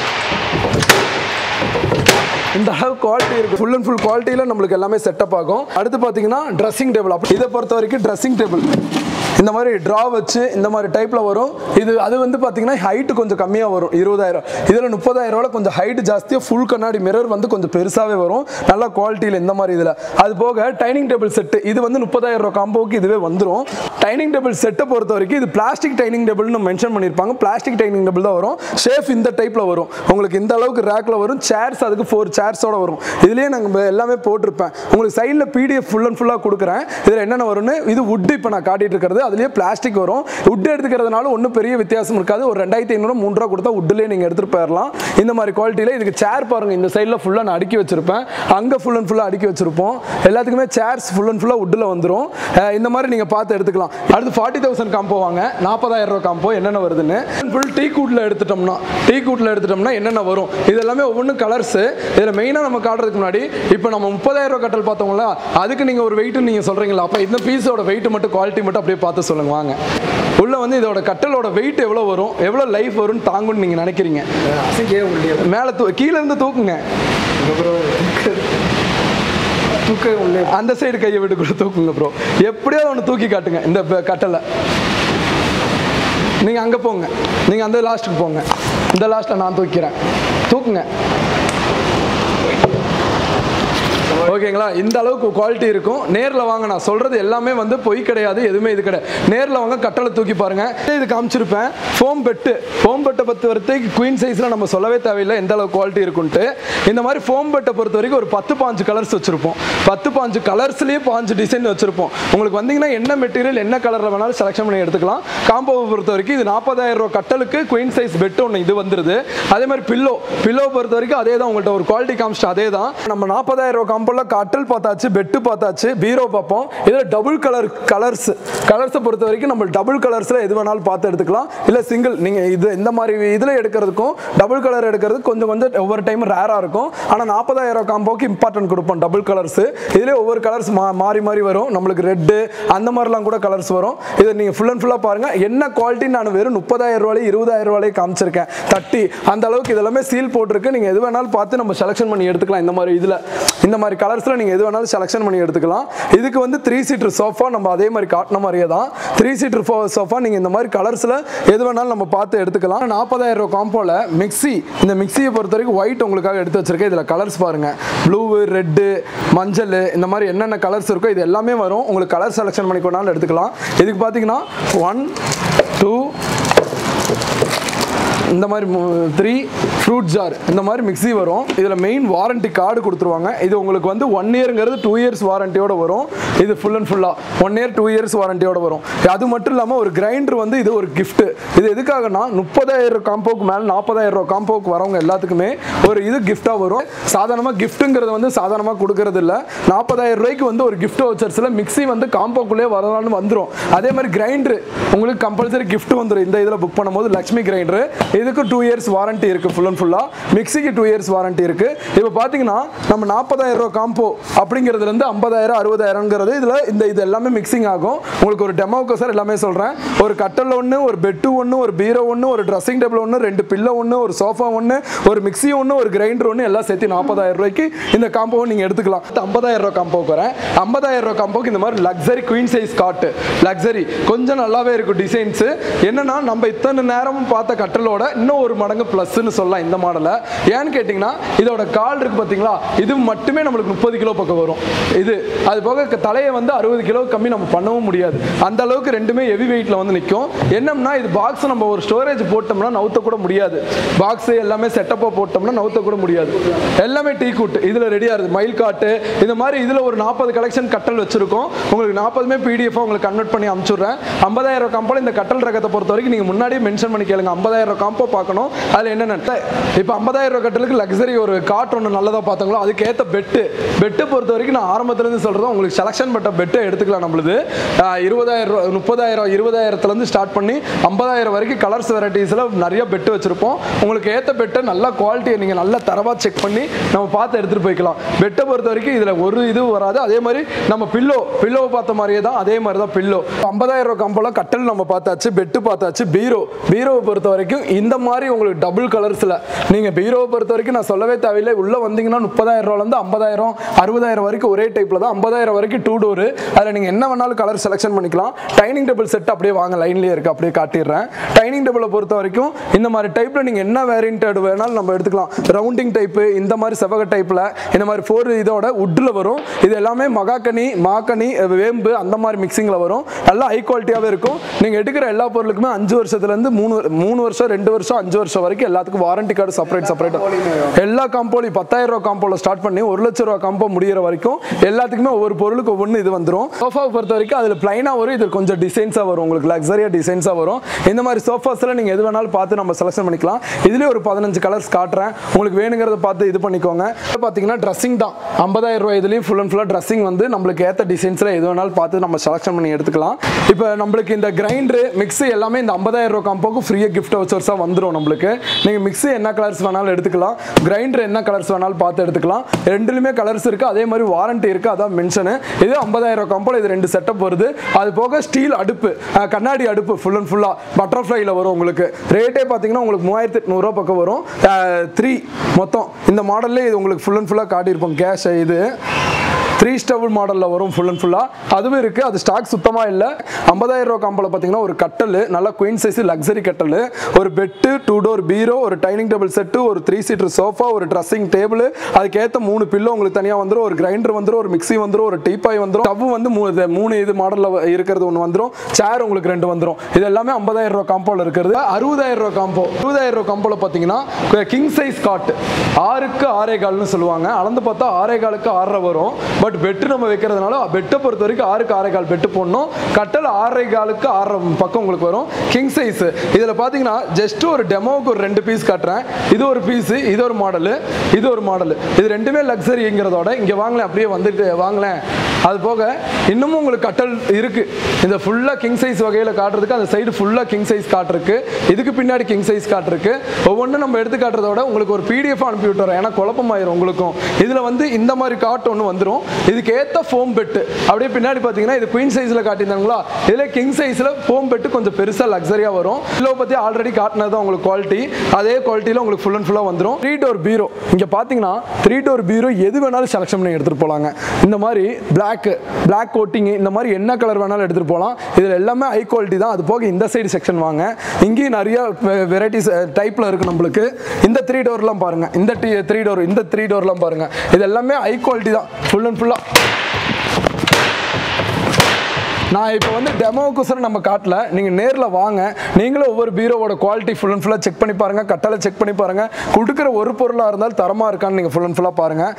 Speaker 1: இந்த அளவு குவாலிட்டி இருக்கு ஃபுல் அண்ட் ஃபுல் குவாலிட்டியில் நம்மளுக்கு எல்லாமே செட்டப் ஆகும் அடுத்து பார்த்தீங்கன்னா ட்ரெஸ்ஸிங் டேபிள் அப்படி இதை பொறுத்த வரைக்கும் ட்ரெஸ்ஸிங் டேபிள் இந்த மாதிரி ட்ரா வச்சு இந்த மாதிரி டைப்பில் வரும் இது அது வந்து பார்த்தீங்கன்னா ஹைட்டு கொஞ்சம் கம்மியாக வரும் இருபதாயிரம் இதில் முப்பதாயிரம் ரூபாய் கொஞ்சம் ஹைட் ஜாஸ்தியாக ஃபுல் கண்ணாடி மிரர் வந்து கொஞ்சம் பெருசாகவே வரும் நல்ல குவாலிட்டியில் இந்த மாதிரி இதில் அது போக டைனிங் டேபிள் செட்டு இது வந்து முப்பதாயிரம் ரூபாய் காம்போவுக்கு இதுவே வந்துடும் டைனிங் டேபிள் செட்டை பொறுத்த வரைக்கும் இது பிளாஸ்டிக் டைனிங் டேபிள்னு மென்ஷன் பண்ணியிருப்பாங்க பிளாஸ்டிக் டைனிங் டேபிள் தான் வரும் ஷேஃப் இந்த டைப்பில் வரும் உங்களுக்கு இந்த அளவுக்கு ரேக்கில் வரும் சேர்ஸ் அதுக்கு ஃபோர் சேர்ஸோட வரும் இதுலேயே நாங்கள் எல்லாமே போட்டிருப்பேன் உங்களுக்கு சைடில் பிடிஎஃப் ஃபுல் அண்ட் ஃபுல்லாக கொடுக்குறேன் இதில் என்னென்ன வரும்னு இது வுட் இப்போ நான் காட்டிட்டு இருக்கிறது அதுலேயே பிளாஸ்டிக் வரும் வுட் எடுத்துக்கிறதுனால ஒன்றும் பெரிய வித்தியாசம் இருக்காது ஒரு ரெண்டாயிரத்தி ஐநூறு மூணு ரூபா கொடுத்தா வுட்லேயே நீங்கள் எடுத்துகிட்டு போயிடலாம் இந்த மாதிரி குவாலிட்டியில் இதுக்கு சேர் பாருங்கள் இந்த சைடில் ஃபுல்லாக நான் அடுக்கி வச்சிருப்பேன் அங்கே ஃபுல் அண்ட் ஃபுல்லாக அடுக்கி வச்சிருப்போம் எல்லாத்துக்குமே சேர்ஸ் ஃபுல் அண்ட் ஃபுல்லாக வுட்டில் வந்துடும் அஹ் இந்த மாதிரி நீங்கள் பார்த்து எடுத்துக்கலாம் அடுத்து ஃபார்ட்டி தௌசண்ட் காம்போ வாங்க நாற்பதாயிரம் ரூபா காம்போ என்னென்ன வருதுன்னு ஃபுல் டீ கூட்டில் எடுத்துட்டோம்னா டீ கூட்டில் எடுத்துட்டோம்னா என்னென்ன வரும் இது எல்லாமே ஒவ்வொன்றும் கலர்ஸு இதில் மெயினாக நம்ம காட்டுறதுக்கு முன்னாடி இப்போ நம்ம முப்பதாயிரம் ரூபா கட்டல் பார்த்தோம்ல அதுக்கு நீங்கள் ஒரு வெயிட் நீங்கள் சொல்கிறீங்களா அப்போ இந்த பீஸோட வெயிட் மட்டும் குவாலிட்டி மட்டும் அப்படியே பார்த்து சொல்லுங்க வாங்க உள்ள வந்து இதோட கட்டலோட வெயிட் எவ்வளோ வரும் எவ்வளோ லைஃப் வரும்னு தாங்கும்னு நீங்கள் நினைக்கிறீங்க
Speaker 2: அசைக்கவே முடியாது
Speaker 1: மேலே தூ கீழே இருந்து தூக்குங்க
Speaker 2: அப்புறம் தூக்கவே முடியாது
Speaker 1: அந்த சைடு கையை விட்டு கூட தூக்குங்க ப்ரோ எப்படியாவது ஒன்று தூக்கி காட்டுங்க இந்த ப- கட்டலை நீங்கள் அங்கே போங்க நீங்கள் அந்த லாஸ்ட்டுக்கு போங்க இந்த லாஸ்ட்டில் நான் தூக்கிறேன் தூக்குங்க ஓகேங்களா இந்த அளவுக்கு குவாலிட்டி இருக்கும் நேரில் வாங்க நான் சொல்கிறது எல்லாமே வந்து பொய் கிடையாது எதுவுமே இது கிடையாது நேரில் வாங்க கட்டளை தூக்கி பாருங்க இது காமிச்சிருப்பேன் ஃபோம் பெட்டு ஃபோம் பெட்டை பொறுத்த வரைக்கும் குயின் சைஸில் நம்ம சொல்லவே தேவையில்லை எந்த அளவுக்கு குவாலிட்டி இருக்குன்ட்டு இந்த மாதிரி ஃபோம் பெட்டை பொறுத்த வரைக்கும் ஒரு பத்து பாஞ்சு கலர்ஸ் வச்சுருப்போம் பத்து பாஞ்சு கலர்ஸ்லேயே பாஞ்சு டிசைன் வச்சுருப்போம் உங்களுக்கு வந்தீங்கன்னா என்ன மெட்டீரியல் என்ன கலரில் வேணாலும் செலெக்ஷன் பண்ணி எடுத்துக்கலாம் காம்போவை பொறுத்த வரைக்கும் இது நாற்பதாயிரம் ரூபா கட்டலுக்கு குயின் சைஸ் பெட் ஒன்று இது வந்துருது அதே மாதிரி பில்லோ பில்லோ பொறுத்த வரைக்கும் அதே தான் உங்கள்கிட்ட ஒரு குவாலிட்டி காமிச்சிட்டு அதே தான் நம்ம நாற்பதாயிரம் ரூபா காம்போல நார்மலாக கட்டல் பார்த்தாச்சு பெட்டு பார்த்தாச்சு பீரோ பார்ப்போம் இதில் டபுள் கலர் கலர்ஸ் கலர்ஸை பொறுத்த வரைக்கும் நம்ம டபுள் கலர்ஸில் எது வேணாலும் பார்த்து எடுத்துக்கலாம் இல்லை சிங்கிள் நீங்கள் இது இந்த மாதிரி இதில் எடுக்கிறதுக்கும் டபுள் கலர் எடுக்கிறதுக்கு கொஞ்சம் கொஞ்சம் ஒவ்வொரு டைம் ரேராக இருக்கும் ஆனால் நாற்பதாயிரம் காம்போக்கு இம்பார்ட்டன்ட் கொடுப்போம் டபுள் கலர்ஸ் இதிலே ஒவ்வொரு கலர்ஸ் மா மாறி மாறி வரும் நம்மளுக்கு ரெட்டு அந்த மாதிரிலாம் கூட கலர்ஸ் வரும் இதை நீங்கள் ஃபுல் அண்ட் ஃபுல்லாக பாருங்கள் என்ன குவாலிட்டி நான் வெறும் முப்பதாயிரம் ரூபாய் இருபதாயிரம் ரூபாய் காமிச்சிருக்கேன் தட்டி அந்த அளவுக்கு இதெல்லாமே சீல் போட்டிருக்கு நீங்கள் எது வேணாலும் பார்த்து நம்ம செலெக்ஷன் பண்ணி எடுத்துக்கலாம் இந்த மாதிரி இதில் இந்த மாதிரி கலர்ஸில் நீங்கள் எது வேணாலும் செலெக்ஷன் பண்ணி எடுத்துக்கலாம் இதுக்கு வந்து த்ரீ சீட்டர் சோஃபா நம்ம அதே மாதிரி காட்டின மாதிரியே தான் த்ரீ சீட்டர் சோஃபா நீங்கள் இந்த மாதிரி கலர்ஸில் எது வேணாலும் நம்ம பார்த்து எடுத்துக்கலாம் நாற்பதாயிரம் ரூபா காம்போல மிக்ஸி இந்த மிக்ஸியை பொறுத்த வரைக்கும் ஒயிட் உங்களுக்காக எடுத்து வச்சிருக்கேன் இதில் கலர்ஸ் பாருங்கள் ப்ளூ ரெட்டு மஞ்சள் இந்த மாதிரி என்னென்ன கலர்ஸ் இருக்கோ இது எல்லாமே வரும் உங்களுக்கு கலர் செலெக்ஷன் பண்ணி கொண்டாலும் எடுத்துக்கலாம் இதுக்கு பார்த்தீங்கன்னா ஒன் டூ இந்த மாதிரி த்ரீ ஃப்ரூட் ஜார் இந்த மாதிரி மிக்ஸி வரும் இதில் மெயின் வாரண்டி கார்டு கொடுத்துருவாங்க இது உங்களுக்கு வந்து ஒன் இயருங்கிறது டூ இயர்ஸ் வாரண்டியோட வரும் இது ஃபுல் அண்ட் ஃபுல்லாக ஒன் இயர் டூ இயர்ஸ் வாரண்டியோட வரும் அது மட்டும் இல்லாமல் ஒரு கிரைண்டர் வந்து இது ஒரு gift இது எதுக்காகனா முப்பதாயிரம் காம்போக்கு மேலே நாற்பதாயிரம் ரூபா காம்போக்கு வரவங்க எல்லாத்துக்குமே ஒரு இது கிஃப்டாக வரும் சாதாரணமாக கிஃப்ட்டுங்கிறது வந்து சாதாரணமாக கொடுக்கறது இல்லை நாற்பதாயிரம் ரூபாய்க்கு வந்து ஒரு கிஃப்ட் வச்சர்ஸில் மிக்ஸி வந்து காம்போக்குள்ளே வரலான்னு வந்துடும் அதே மாதிரி கிரைண்டர் உங்களுக்கு கம்பல்சரி gift வந்துடும் இந்த இதில் புக் பண்ணும்போது லக்ஷ்மி கிரைண்டர் இதுக்கு டூ இயர்ஸ் வாரண்டி இருக்குது ஃபுல் அண்ட் ஃபுல்லாக மிக்ஸிக்கு டூ இயர்ஸ் வாரண்டி இருக்குது இப்போ பார்த்தீங்கன்னா நம்ம நாற்பதாயிரம் ரூபா காம்போ அப்படிங்கிறதுலேருந்து ஐம்பதாயிரம் அறுபதாயிரங்கிறது இதில் இந்த இது எல்லாமே மிக்சிங் ஆகும் உங்களுக்கு ஒரு டெமோக்கு சார் எல்லாமே சொல்கிறேன் ஒரு கட்டல் ஒன்று ஒரு பெட்டு ஒன்று ஒரு பீரோ ஒன்று ஒரு ட்ரெஸ்ஸிங் டேபிள் ஒன்று ரெண்டு பில்லோ ஒன்று ஒரு சோஃபா ஒன்று ஒரு மிக்ஸி ஒன்று ஒரு கிரைண்டர் ஒன்று எல்லாம் சேர்த்து நாற்பதாயிரம் ரூபாய்க்கு இந்த காம்போவை நீங்கள் எடுத்துக்கலாம் ஐம்பதாயிரம் ரூபா காம்போக்கு வரேன் ஐம்பதாயிரம் ரூபா காம்போக்கு இந்த மாதிரி luxury queen size cot luxury கொஞ்சம் நல்லாவே இருக்கும் டிசைன்ஸு என்னன்னா நம்ம இத்தனை நேரமும் பார்த்த கட்டலோட இன்னும் ஒரு மடங்கு ப்ளஸ்ன்னு சொல்லலாம் இந்த மாடலை ஏன்னு கேட்டிங்கன்னா இதோட கால் இருக்கு பார்த்தீங்களா இது மட்டுமே நம்மளுக்கு முப்பது கிலோ பக்கம் வரும் இது அது போக க- தலையை வந்து அறுபது கிலோ கம்மி நம்ம பண்ணவும் முடியாது அந்த அளவுக்கு ரெண்டுமே ஹெவி வெயிட்ல வந்து நிற்கும் என்னம்னா இது பாக்ஸ் நம்ம ஒரு ஸ்டோரேஜ் போட்டோம்னா நவுத்த கூட முடியாது பாக்ஸ் எல்லாமே செட்டப்பாக போட்டோம்னா நவுத்த கூட முடியாது எல்லாமே டீ கூட் இதில் ரெடியாக இருக்குது மயில் காட்டு இந்த மாதிரி இதில் ஒரு நாற்பது கலெக்ஷன் கட்டல் வச்சிருக்கோம் உங்களுக்கு நாற்பதுமே பிடிஎஃப் உங்களுக்கு கன்வெர்ட் பண்ணி அனுப்பிச்சுட்றேன் ஐம்பதாயிரம் காம்போல இந்த கட்டல் ரகத்தை பொறுத்த வரைக்கும் நீங்கள் முன்னாடியே மென்ஷன் பண்ணி கேளுங்க ஐம்பதாயிரம் காம்போ பார்க்கணும் அதில் என்னென்ன இப்போ ஐம்பதாயிரம் ரூபா கட்டலுக்கு லக்ஸரி ஒரு காட் ஒன்று நல்லதாக பார்த்தாங்களோ அதுக்கேற்ற பெட்டு பெட்டு பொறுத்த வரைக்கும் நான் ஆரம்பத்துலேருந்து சொல்கிறேன் உங்களுக்கு செலெக்ஷன் பட்ட பெட்டை எடுத்துக்கலாம் நம்மளுது ஆஹ் இருபதாயிரம் ரூபா முப்பதாயிரம் இருபதாயிரத்துலேருந்து ஸ்டார்ட் பண்ணி ஐம்பதாயிரம் வரைக்கும் கலர்ஸ் வெரைட்டிஸில் நிறைய பெட்டு வச்சுருப்போம் உங்களுக்கு ஏற்ற பெட்டை நல்ல குவாலிட்டியை நீங்கள் நல்ல தரவாக செக் பண்ணி நம்ம பார்த்து எடுத்துகிட்டு போய்க்கலாம் பெட்டை பொறுத்த வரைக்கும் இதில் ஒரு இது வராது அதே மாதிரி நம்ம பில்லோ பில்லோவை பார்த்த மாதிரியே தான் அதே மாதிரி தான் பில்லோ ஐம்பதாயிரம் ரூபா கம்போல கட்டல் நம்ம பார்த்தாச்சு பெட்டு பார்த்தாச்சு பீரோ பீரோவை பொறுத்த வரைக்கும் இந்த மாதிரி உங்களுக்கு டபுள் கலர்ஸில் நீங்கள் பீரோவை பொறுத்த வரைக்கும் நான் சொல்லவே தேவையில்லை உள்ளே வந்தீங்கன்னா முப்பதாயிரம் ரூபாலேருந்து ஐம்பதாயிரம் அறுபதாயிரம் வரைக்கும் ஒரே டைப்பில் தான் ஐம்பதாயிரம் வரைக்கும் டூ டோரு அதில் நீங்கள் என்ன வேணாலும் கலர் செலெக்ஷன் பண்ணிக்கலாம் டைனிங் டேபிள் செட் அப்படியே வாங்க லைன்லேயே இருக்குது அப்படியே காட்டிடுறேன் டைனிங் டேபிளை பொறுத்த வரைக்கும் இந்த மாதிரி டைப்பில் நீங்கள் என்ன வேரியன்ட் வேணாலும் நம்ம எடுத்துக்கலாம் ரவுண்டிங் டைப்பு இந்த மாதிரி செவக டைப்பில் இந்த மாதிரி ஃபோர் இதோட உட்டில் வரும் இது எல்லாமே மகாக்கனி மாக்கனி வேம்பு அந்த மாதிரி மிக்சிங்கில் வரும் நல்லா ஹை குவாலிட்டியாகவே இருக்கும் நீங்கள் எடுக்கிற எல்லா பொருளுக்குமே அஞ்சு வருஷத்துலேருந்து மூணு மூணு வருஷம் ரெண்டு வருஷம் அஞ்சு வருஷம் வரைக்கும் எல்லாத்துக்கும் வாரண்டி கார்டு செப்பரேட் செப்பரேட் எல்லா காம்போலி பத்தாயிரம் ரூபா காம்போல ஸ்டார்ட் பண்ணி ஒரு லட்ச ரூபா காம்போ முடியிற வரைக்கும் எல்லாத்துக்குமே ஒவ்வொரு பொருளுக்கு ஒவ்வொன்று இது வந்துடும் சோஃபாவை பொறுத்த வரைக்கும் அதில் பிளைனாக வரும் இது கொஞ்சம் டிசைன்ஸாக வரும் உங்களுக்கு லக்ஸரியாக டிசைன்ஸாக வரும் இந்த மாதிரி சோஃபாஸில் நீங்கள் எது வேணாலும் பார்த்து நம்ம செலக்ஷன் பண்ணிக்கலாம் இதுலேயே ஒரு பதினஞ்சு கலர்ஸ் காட்டுறேன் உங்களுக்கு வேணுங்கிறத பார்த்து இது பண்ணிக்கோங்க இது பார்த்தீங்கன்னா ட்ரெஸ்ஸிங் தான் ஐம்பதாயிரம் ரூபாய் இதுலேயும் ஃபுல் அண்ட் ஃபுல்லாக ட்ரெஸ்ஸிங் வந்து நம்மளுக்கு ஏற்ற டிசைன்ஸில் எது வேணாலும் பார்த்து நம்ம செலக்ஷன் பண்ணி எடுத்துக்கலாம் இப்போ நம்மளுக்கு இந்த கிரைண்டரு மிக்ஸி எல்லாமே இந்த ஐம்பதாயிரம் ரூபா காம்போக்கு ஃப்ரீயாக கிஃப்ட் வச்சர்ஸாக வந்துடும் நம்மளுக்கு நீங்கள் மிக்ஸி என்ன கலர்ஸ் வேணாலும் எடுத்துக்கலாம் கிரைண்டர் என்ன கலர்ஸ் வேணாலும் பார்த்து எடுத்துக்கலாம் ரெண்டுலையுமே கலர்ஸ் இருக்குது அதே மாதிரி வாரண்டி இருக்குது அதான் மென்ஷனு இது ஐம்பதாயிரம் காம்போல இது ரெண்டு செட்டப் வருது அது போக ஸ்டீல் அடுப்பு அஹ், கண்ணாடி அடுப்பு ஃபுல் அண்ட் ஃபுல்லாக பட்டர்ஃப்ளைல வரும் உங்களுக்கு ரேட்டே பார்த்தீங்கன்னா உங்களுக்கு மூவாயிரத்தி எட்நூறுரூவா பக்கம் வரும் த்ரீ மொத்தம் இந்த மாடல்லே இது உங்களுக்கு ஃபுல் அண்ட் ஃபுல்லாக காட்டியிருப்போம் கேஷ் இது த்ரீ ஸ்டபுள் மாடலில் வரும் ஃபுல் அண்ட் ஃபுல்லாக அதுவும் இருக்குது அது ஸ்டாக் சுத்தமாக இல்லை ஐம்பதாயிரம் ரூபா காம்பில் பார்த்தீங்கன்னா ஒரு கட்டல் நல்லா குயின் சைஸ் லக்ஸரி கட்டல் ஒரு பெட்டு டூ டோர் பீரோ ஒரு டைனிங் டேபிள் செட்டு ஒரு த்ரீ சீட்டர் சோஃபா ஒரு ட்ரெஸ்ஸிங் டேபிள் அதுக்கேற்ற மூணு பில்லோ உங்களுக்கு தனியாக வந்துடும் ஒரு கிரைண்டர் வந்துடும் ஒரு மிக்ஸி வந்துடும் ஒரு டீப்பாய் வந்துடும் ஸ்டவ் வந்து மூணு இது- மூணு இது மாடலில் இருக்கிறது ஒன்று வந்துடும் சேர் உங்களுக்கு ரெண்டு வந்துடும் இது எல்லாமே ஐம்பதாயிரம் ரூபா காம்போல இருக்கிறது அறுபதாயிரம் ரூபா காம்போ அறுபதாயிரம் ரூபா காம்போல பார்த்தீங்கன்னா கிங் சைஸ் காட் ஆறுக்கு ஆறே கால்னு சொல்லுவாங்க அளந்து பார்த்தா ஆறே காலுக்கு ஆறரை வரும் பட் பட் பெட்டு நம்ம வைக்கிறதுனால பெட்டை பொறுத்த வரைக்கும் ஆறுக்கு ஆறே கால் பெட்டு போடணும் கட்டல் ஆறரை காலுக்கு ஆறரை பக்கம் உங்களுக்கு வரும் கிங் சைஸ் இதில் பார்த்தீங்கன்னா ஜஸ்ட் ஒரு டெமோவுக்கு ஒரு ரெண்டு பீஸ் காட்டுறேன் இது ஒரு பீஸு இது ஒரு மாடலு இது ஒரு மாடலு இது ரெண்டுமே லக்ஸரிங்கிறதோட இங்கே வாங்கலேன் அப்படியே வந்துட்டு வாங்கலேன் அது போக இன்னமும் உங்களுக்கு கட்டல் இருக்கு இந்த ஃபுல்லாக கிங் சைஸ் வகையில் காட்டுறதுக்கு அந்த சைடு ஃபுல்லாக கிங் சைஸ் காட்டுருக்கு இதுக்கு பின்னாடி கிங் சைஸ் காட்டுருக்கு ஒவ்வொன்றும் நம்ம எடுத்து காட்டுறதோட உங்களுக்கு ஒரு பிடிஎஃப் அனுப்பி விட்டுறோம் ஏன்னா குழப்பமாயிரும் உங்களுக்கும் இதில் வந்து இந்த மாதிரி காட்டு ஒன்று வந்துடும் இதுக்கு ஏற்ற ஃபோம் பெட்டு அப்படியே பின்னாடி பார்த்தீங்கன்னா இது குயின் சைஸில் காட்டியிருந்தாங்களா இதில் கிங் சைஸில் ஃபோம் பெட்டு கொஞ்சம் பெருசாக லக்ஸரியாக வரும் இதில் பற்றி ஆல்ரெடி காட்டினது தான் உங்களுக்கு குவாலிட்டி அதே குவாலிட்டியில் உங்களுக்கு ஃபுல் அண்ட் ஃபுல்லாக வந்துடும் த்ரீ டோர் பீரோ இங்கே பார்த்தீங்கன்னா த்ரீ டோர் பீரோ எது வேணாலும் செலக்ஷன் பண்ணி எடுத்துகிட்டு போகலாங்க இந்த மாதிரி பிளாக் பிளாக் கோட்டிங் இந்த மாதிரி என்ன கலர் வேணாலும் எடுத்துகிட்டு போகலாம் இதில் எல்லாமே ஹை குவாலிட்டி தான் அது போக இந்த சைடு செக்ஷன் வாங்க இங்கேயும் நிறைய வெரைட்டிஸ் டைப்பில் இருக்குது நம்மளுக்கு இந்த த்ரீ டோர்லாம் பாருங்கள் இந்த டி த்ரீ டோர் இந்த த்ரீ டோர்லாம் பாருங்கள் இது எல்லாமே ஹை குவாலிட்டி தான் ஃபுல் அண்ட் ஃபுல்லாக நான் இப்போ வந்து டெமோவுக்கோசரம் நம்ம காட்டல நீங்கள் நேரில் வாங்க நீங்களும் ஒவ்வொரு பீரோவோட குவாலிட்டி ஃபுல் அண்ட் ஃபுல்லாக செக் பண்ணி பாருங்கள் கட்டளை செக் பண்ணி பாருங்கள் கொடுக்குற ஒரு பொருளாக இருந்தாலும் தரமாக இருக்கான்னு நீங்கள் ஃபுல் அண்ட் ஃபுல்லாக பாருங்கள்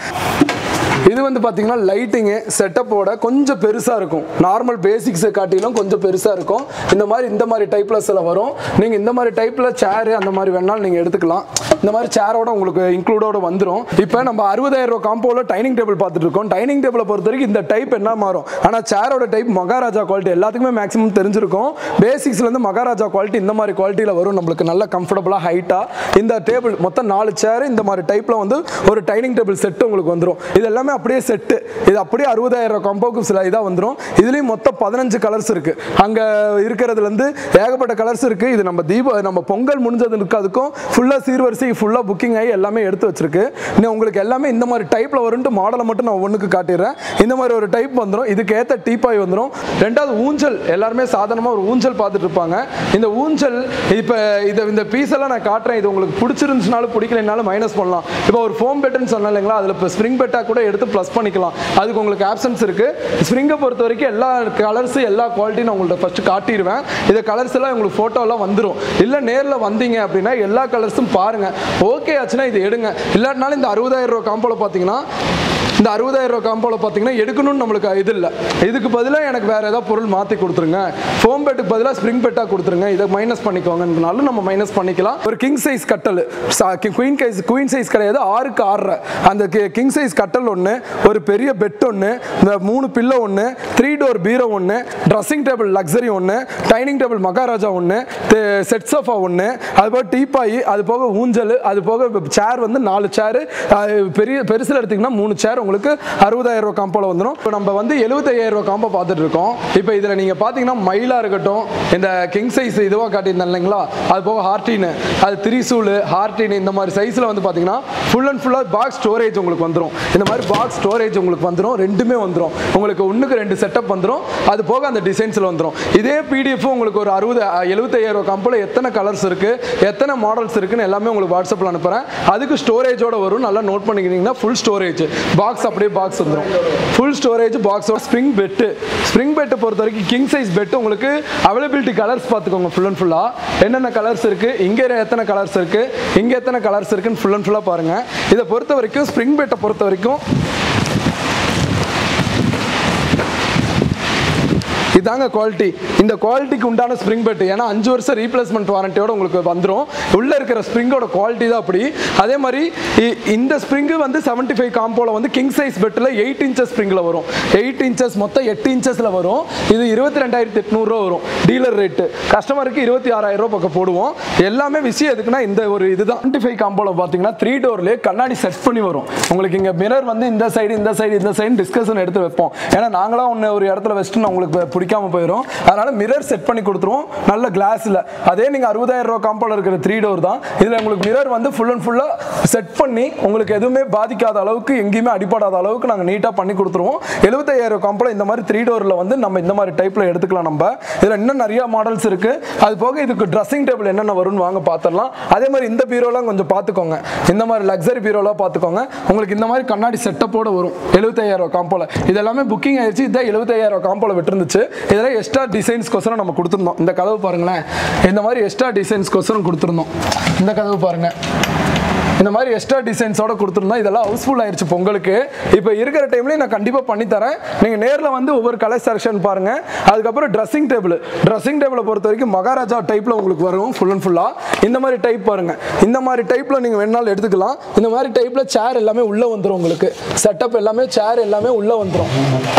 Speaker 1: இது வந்து பார்த்தீங்கன்னா லைட்டிங்கு செட்டப்போட கொஞ்சம் பெருசாக இருக்கும் நார்மல் பேசிக்ஸை காட்டிலும் கொஞ்சம் பெருசாக இருக்கும் இந்த மாதிரி இந்த மாதிரி டைப்பில் சில வரும் நீங்கள் இந்த மாதிரி டைப்பில் சேரு அந்த மாதிரி வேணாலும் நீங்கள் எடுத்துக்கலாம் இந்த மாதிரி சேரோட உங்களுக்கு இன்க்ளூடோட வந்துடும் இப்போ நம்ம அறுபதாயிரம் ரூபா காம்போவில் டைனிங் டேபிள் பார்த்துட்டு இருக்கோம் டைனிங் டேபிளை பொறுத்த வரைக்கும் இந்த டைப் என்ன மாறும் ஆனால் சேரோட டைப் மகாராஜா குவாலிட்டி எல்லாத்துக்குமே மேக்ஸிமம் தெரிஞ்சிருக்கும் பேசிக்ஸ்லேருந்து மகாராஜா குவாலிட்டி இந்த மாதிரி குவாலிட்டியில் வரும் நம்மளுக்கு நல்ல கம்ஃபர்டபுளாக ஹைட்டாக இந்த டேபிள் மொத்தம் நாலு சேர் இந்த மாதிரி டைப்பில் வந்து ஒரு டைனிங் டேபிள் செட்டு உங்களுக்கு வந்துடும் இது எல்லாமே அப்படியே செட்டு இது அப்படியே அறுபதாயிரம் ரூபா காம்போக்கு சில இதாக வந்துடும் இதுலேயும் மொத்தம் பதினஞ்சு கலர்ஸ் இருக்குது அங்கே இருக்கிறதுலேருந்து ஏகப்பட்ட கலர்ஸ் இருக்குது இது நம்ம தீப நம்ம பொங்கல் முடிஞ்சதுக்கு அதுக்கும் ஃபுல்லாக சீர்வரிசை ஃபுல்லாக புக்கிங் ஆகி எல்லாமே எடுத்து வச்சிருக்கு இன்னும் உங்களுக்கு எல்லாமே இந்த மாதிரி டைப்பில் வரும்ட்டு மாடலை மட்டும் நான் ஒன்றுக்கு காட்டிடுறேன் இந்த மாதிரி ஒரு டைப் வந்துடும் இதுக்கு ஏற்ற டீப்பாய் வந்துடும் ரெண்டாவது ஊஞ்சல் எல்லாருமே சாதாரணமாக ஒரு ஊஞ்சல் பார்த்துட்டு இருப்பாங்க இந்த ஊஞ்சல் இப்போ இதை இந்த பீஸ் எல்லாம் நான் காட்டுறேன் இது உங்களுக்கு பிடிச்சிருந்துச்சுனாலும் பிடிக்கலைனாலும் மைனஸ் பண்ணலாம் இப்போ ஒரு ஃபோம் பெட்டுன்னு சொன்னேன் இல்லைங்களா அதில் இப்போ ஸ்ப்ரிங் பெட்டாக கூட எடுத்து ப்ளஸ் பண்ணிக்கலாம் அதுக்கு உங்களுக்கு ஆப்ஷன்ஸ் இருக்குது ஸ்ப்ரிங்கை பொறுத்த வரைக்கும் எல்லா கலர்ஸ் எல்லா குவாலிட்டியும் நான் உங்கள்ட்ட ஃபஸ்ட்டு காட்டிடுவேன் இதை கலர்ஸ் எல்லாம் உங்களுக்கு ஃபோட்டோலாம் வந்துடும் இல்லை நேரில் வந்தீங்க அப்படின்னா எல்லா கலர்ஸும் பாருங்கள் ஓகே ஆச்சுன்னா இது எடுங்க இல்லாட்டினாலும் இந்த அறுபதாயிரம் ரூபா காம்போவில் பார்த்தீங்கன்னா இந்த அறுபதாயிரம் ரூபா காம்போவில் பார்த்தீங்கன்னா எடுக்கணும்னு நம்மளுக்கு இது இல்லை இதுக்கு பதிலாக எனக்கு வேறு ஏதாவது பொருள் மாற்றி கொடுத்துருங்க ஃபோம் பெட்டுக்கு பதிலாக ஸ்ப்ரிங் பெட்டாக கொடுத்துருங்க இதை மைனஸ் பண்ணிக்கோங்கனாலும் நம்ம மைனஸ் பண்ணிக்கலாம் ஒரு கிங் சைஸ் கட்டல் குயின் சைஸ் குயின் சைஸ் கிடையாது ஆறுக்கு ஆறரை அந்த கிங் சைஸ் கட்டல் ஒன்று ஒரு பெரிய பெட் ஒன்று இந்த மூணு பில்லோ ஒன்று த்ரீ டோர் பீரோ ஒன்று ட்ரெஸ்ஸிங் டேபிள் லக்ஸரி ஒன்று டைனிங் டேபிள் மகாராஜா ஒன்று செட் சோஃபா ஒன்று அது போக டீப்பாய் அது போக ஊஞ்சல் அது போக சேர் வந்து நாலு சேர் பெரிய பெருசில் எடுத்திங்கன்னா மூணு சேர் உங்களுக்கு அறுபதாயிரம் ரூபா காம்போல வந்துடும் இப்போ நம்ம வந்து எழுபத்தையாயிரம் ரூபா காம்போ பார்த்துட்டு இருக்கோம் இப்போ இதில் நீங்கள் பார்த்தீங்கன்னா மயிலாக இருக்கட்டும் இந்த கிங் சைஸ் இதுவாக காட்டியிருந்தேன் இல்லைங்களா அது போக ஹார்டின்னு அது திரிசூல் ஹார்டின் இந்த மாதிரி சைஸில் வந்து பார்த்தீங்கன்னா ஃபுல் அண்ட் ஃபுல்லாக பாக்ஸ் ஸ்டோரேஜ் உங்களுக்கு வந்துடும் இந்த மாதிரி பாக்ஸ் ஸ்டோரேஜ் உங்களுக்கு வந்துடும் ரெண்டுமே வந்துடும் உங்களுக்கு ஒன்றுக்கு ரெண்டு செட்டப் வந்துடும் அது போக அந்த டிசைன்ஸில் வந்துடும் இதே பிடிஎஃப் உங்களுக்கு ஒரு அறுபது எழுபத்தையாயிரம் ரூபா காம்போல எத்தனை கலர்ஸ் இருக்குது எத்தனை மாடல்ஸ் இருக்குன்னு எல்லாமே உங்களுக்கு வாட்ஸ்அப்பில் அனுப்புகிறேன் அதுக்கு ஸ்டோரேஜோட வரும் நல்லா நோட் பண்ணிக்கிட்டீங்கன்னா ஃபுல் ஸ்டோரேஜ் பாக்ஸ் அப்படியே பாக்ஸ் வந்துடும் ஃபுல் ஸ்டோரேஜ் பாக்ஸோட ஸ்ப்ரிங் பெட்டு ஸ்ப்ரிங் பெட்டை பொறுத்த வரைக்கும் கிங் சைஸ் பெட்டு உங்களுக்கு அவைலபிலிட்டி கலர்ஸ் பார்த்துக்கோங்க ஃபுல் அண்ட் ஃபுல்லாக என்னென்ன கலர்ஸ் இருக்குது இங்கே எத்தனை கலர்ஸ் இருக்குது இங்கே எத்தனை கலர்ஸ் இருக்குன்னு ஃபுல் அண்ட் ஃபுல்லாக பாருங்கள் இதை பொறுத்த வரைக்கும் ஸ்ப்ரிங் பெட்டை பொறுத்த வரைக்கும் இதாங்க குவாலிட்டி இந்த குவாலிட்டிக்கு உண்டான ஸ்ப்ரிங் பெட் ஏன்னா அஞ்சு வருஷம் ரீப்ளேஸ்மெண்ட் வாரண்டியோட உங்களுக்கு வந்துடும் உள்ள இருக்கிற ஸ்ப்ரிங்கோட குவாலிட்டி தான் அப்படி அதே மாதிரி இ- இந்த ஸ்ப்ரிங்கு வந்து செவன்டி ஃபைவ் காம்போல வந்து கிங் சைஸ் பெட்டில் எயிட் இன்ச்சஸ் ஸ்ப்ரிங்கில் வரும் எயிட் இன்ச்சஸ் மொத்தம் எட்டு இன்ச்சஸில் வரும் இது இருபத்தி ரெண்டாயிரத்தி எட்நூறுரூவா வரும் டீலர் ரேட்டு கஸ்டமருக்கு இருபத்தி ஆறாயிரம் ரூபா பக்கம் போடுவோம் எல்லாமே விஷயம் எதுக்குன்னா இந்த ஒரு இதுதான் டுவெண்ட்டி ஃபைவ் காம்போல பார்த்தீங்கன்னா த்ரீ டோர்லேயே கண்ணாடி செட் பண்ணி வரும் உங்களுக்கு இங்கே மிரர் வந்து இந்த சைடு இந்த சைடு இந்த சைடு டிஸ்கஷன் எடுத்து வைப்போம் ஏன்னா நாங்களாம் ஒன்று ஒரு இடத்துல வச்சுட்டு உங்களுக்கு பிடிக்காம போயிடும் அதனால மிரர் செட் பண்ணி கொடுத்துருவோம் நல்ல கிளாஸில் அதே நீங்கள் அறுபதாயிரம் ரூபா காம்போல இருக்கிற த்ரீ டோர் தான் இதில் உங்களுக்கு மிரர் வந்து ஃபுல் அண்ட் ஃபுல்லாக செட் பண்ணி உங்களுக்கு எதுவுமே பாதிக்காத அளவுக்கு எங்கேயுமே அடிபடாத அளவுக்கு நாங்கள் நீட்டாக பண்ணி கொடுத்துருவோம் எழுபத்தாயிரம் காம்போல இந்த மாதிரி த்ரீ டோரில் வந்து நம்ம இந்த மாதிரி டைப்பில் எடுத்துக்கலாம் நம்ம இதில் இன்னும் நிறைய மாடல்ஸ் இருக்குது அது போக இதுக்கு ட்ரெஸ்ஸிங் டேபிள் என்னென்ன வரும்னு வாங்க பார்த்துடலாம் அதே மாதிரி இந்த பீரோலாம் கொஞ்சம் பார்த்துக்கோங்க இந்த மாதிரி லக்ஸரி பீரோலாம் பார்த்துக்கோங்க உங்களுக்கு இந்த மாதிரி கண்ணாடி செட்டப்போட வரும் எழுபத்தாயிரம் காம்போல இது எல்லாமே புக்கிங் ஆயிடுச்சு இதான் எழுபத்தாயிரம் காம்போல விட்டுருந்துச்சு இதெல்லாம் எக்ஸ்ட்ரா டிசைன்ஸ்க்கோசரம் நம்ம கொடுத்துருந்தோம் இந்த கதவு பாருங்களேன் இந்த மாதிரி எக்ஸ்ட்ரா டிசைன்ஸ்க்கோசரம் கொடுத்துருந்தோம் இந்த கதவு பாருங்க இந்த மாதிரி எக்ஸ்ட்ரா டிசைன்ஸோட கொடுத்துருந்தோம் இதெல்லாம் ஹவுஸ்ஃபுல் ஆயிருச்சு பொங்கலுக்கு இப்போ இருக்கிற டைம்லேயும் நான் கண்டிப்பாக பண்ணித்தரேன் நீங்கள் நேரில் வந்து ஒவ்வொரு கலர் செலெக்ஷன் பாருங்க அதுக்கப்புறம் ட்ரெஸ்ஸிங் டேபிள் ட்ரெஸ்ஸிங் டேபிளை பொறுத்த வரைக்கும் மகாராஜா டைப்பில் உங்களுக்கு வரும் ஃபுல் அண்ட் ஃபுல்லாக இந்த மாதிரி டைப் பாருங்க இந்த மாதிரி டைப்பில் நீங்கள் வேணாலும் எடுத்துக்கலாம் இந்த மாதிரி டைப்பில் சேர் எல்லாமே உள்ளே வந்துடும் உங்களுக்கு செட்டப் எல்லாமே சேர் எல்லாமே உள்ளே வந்துடும்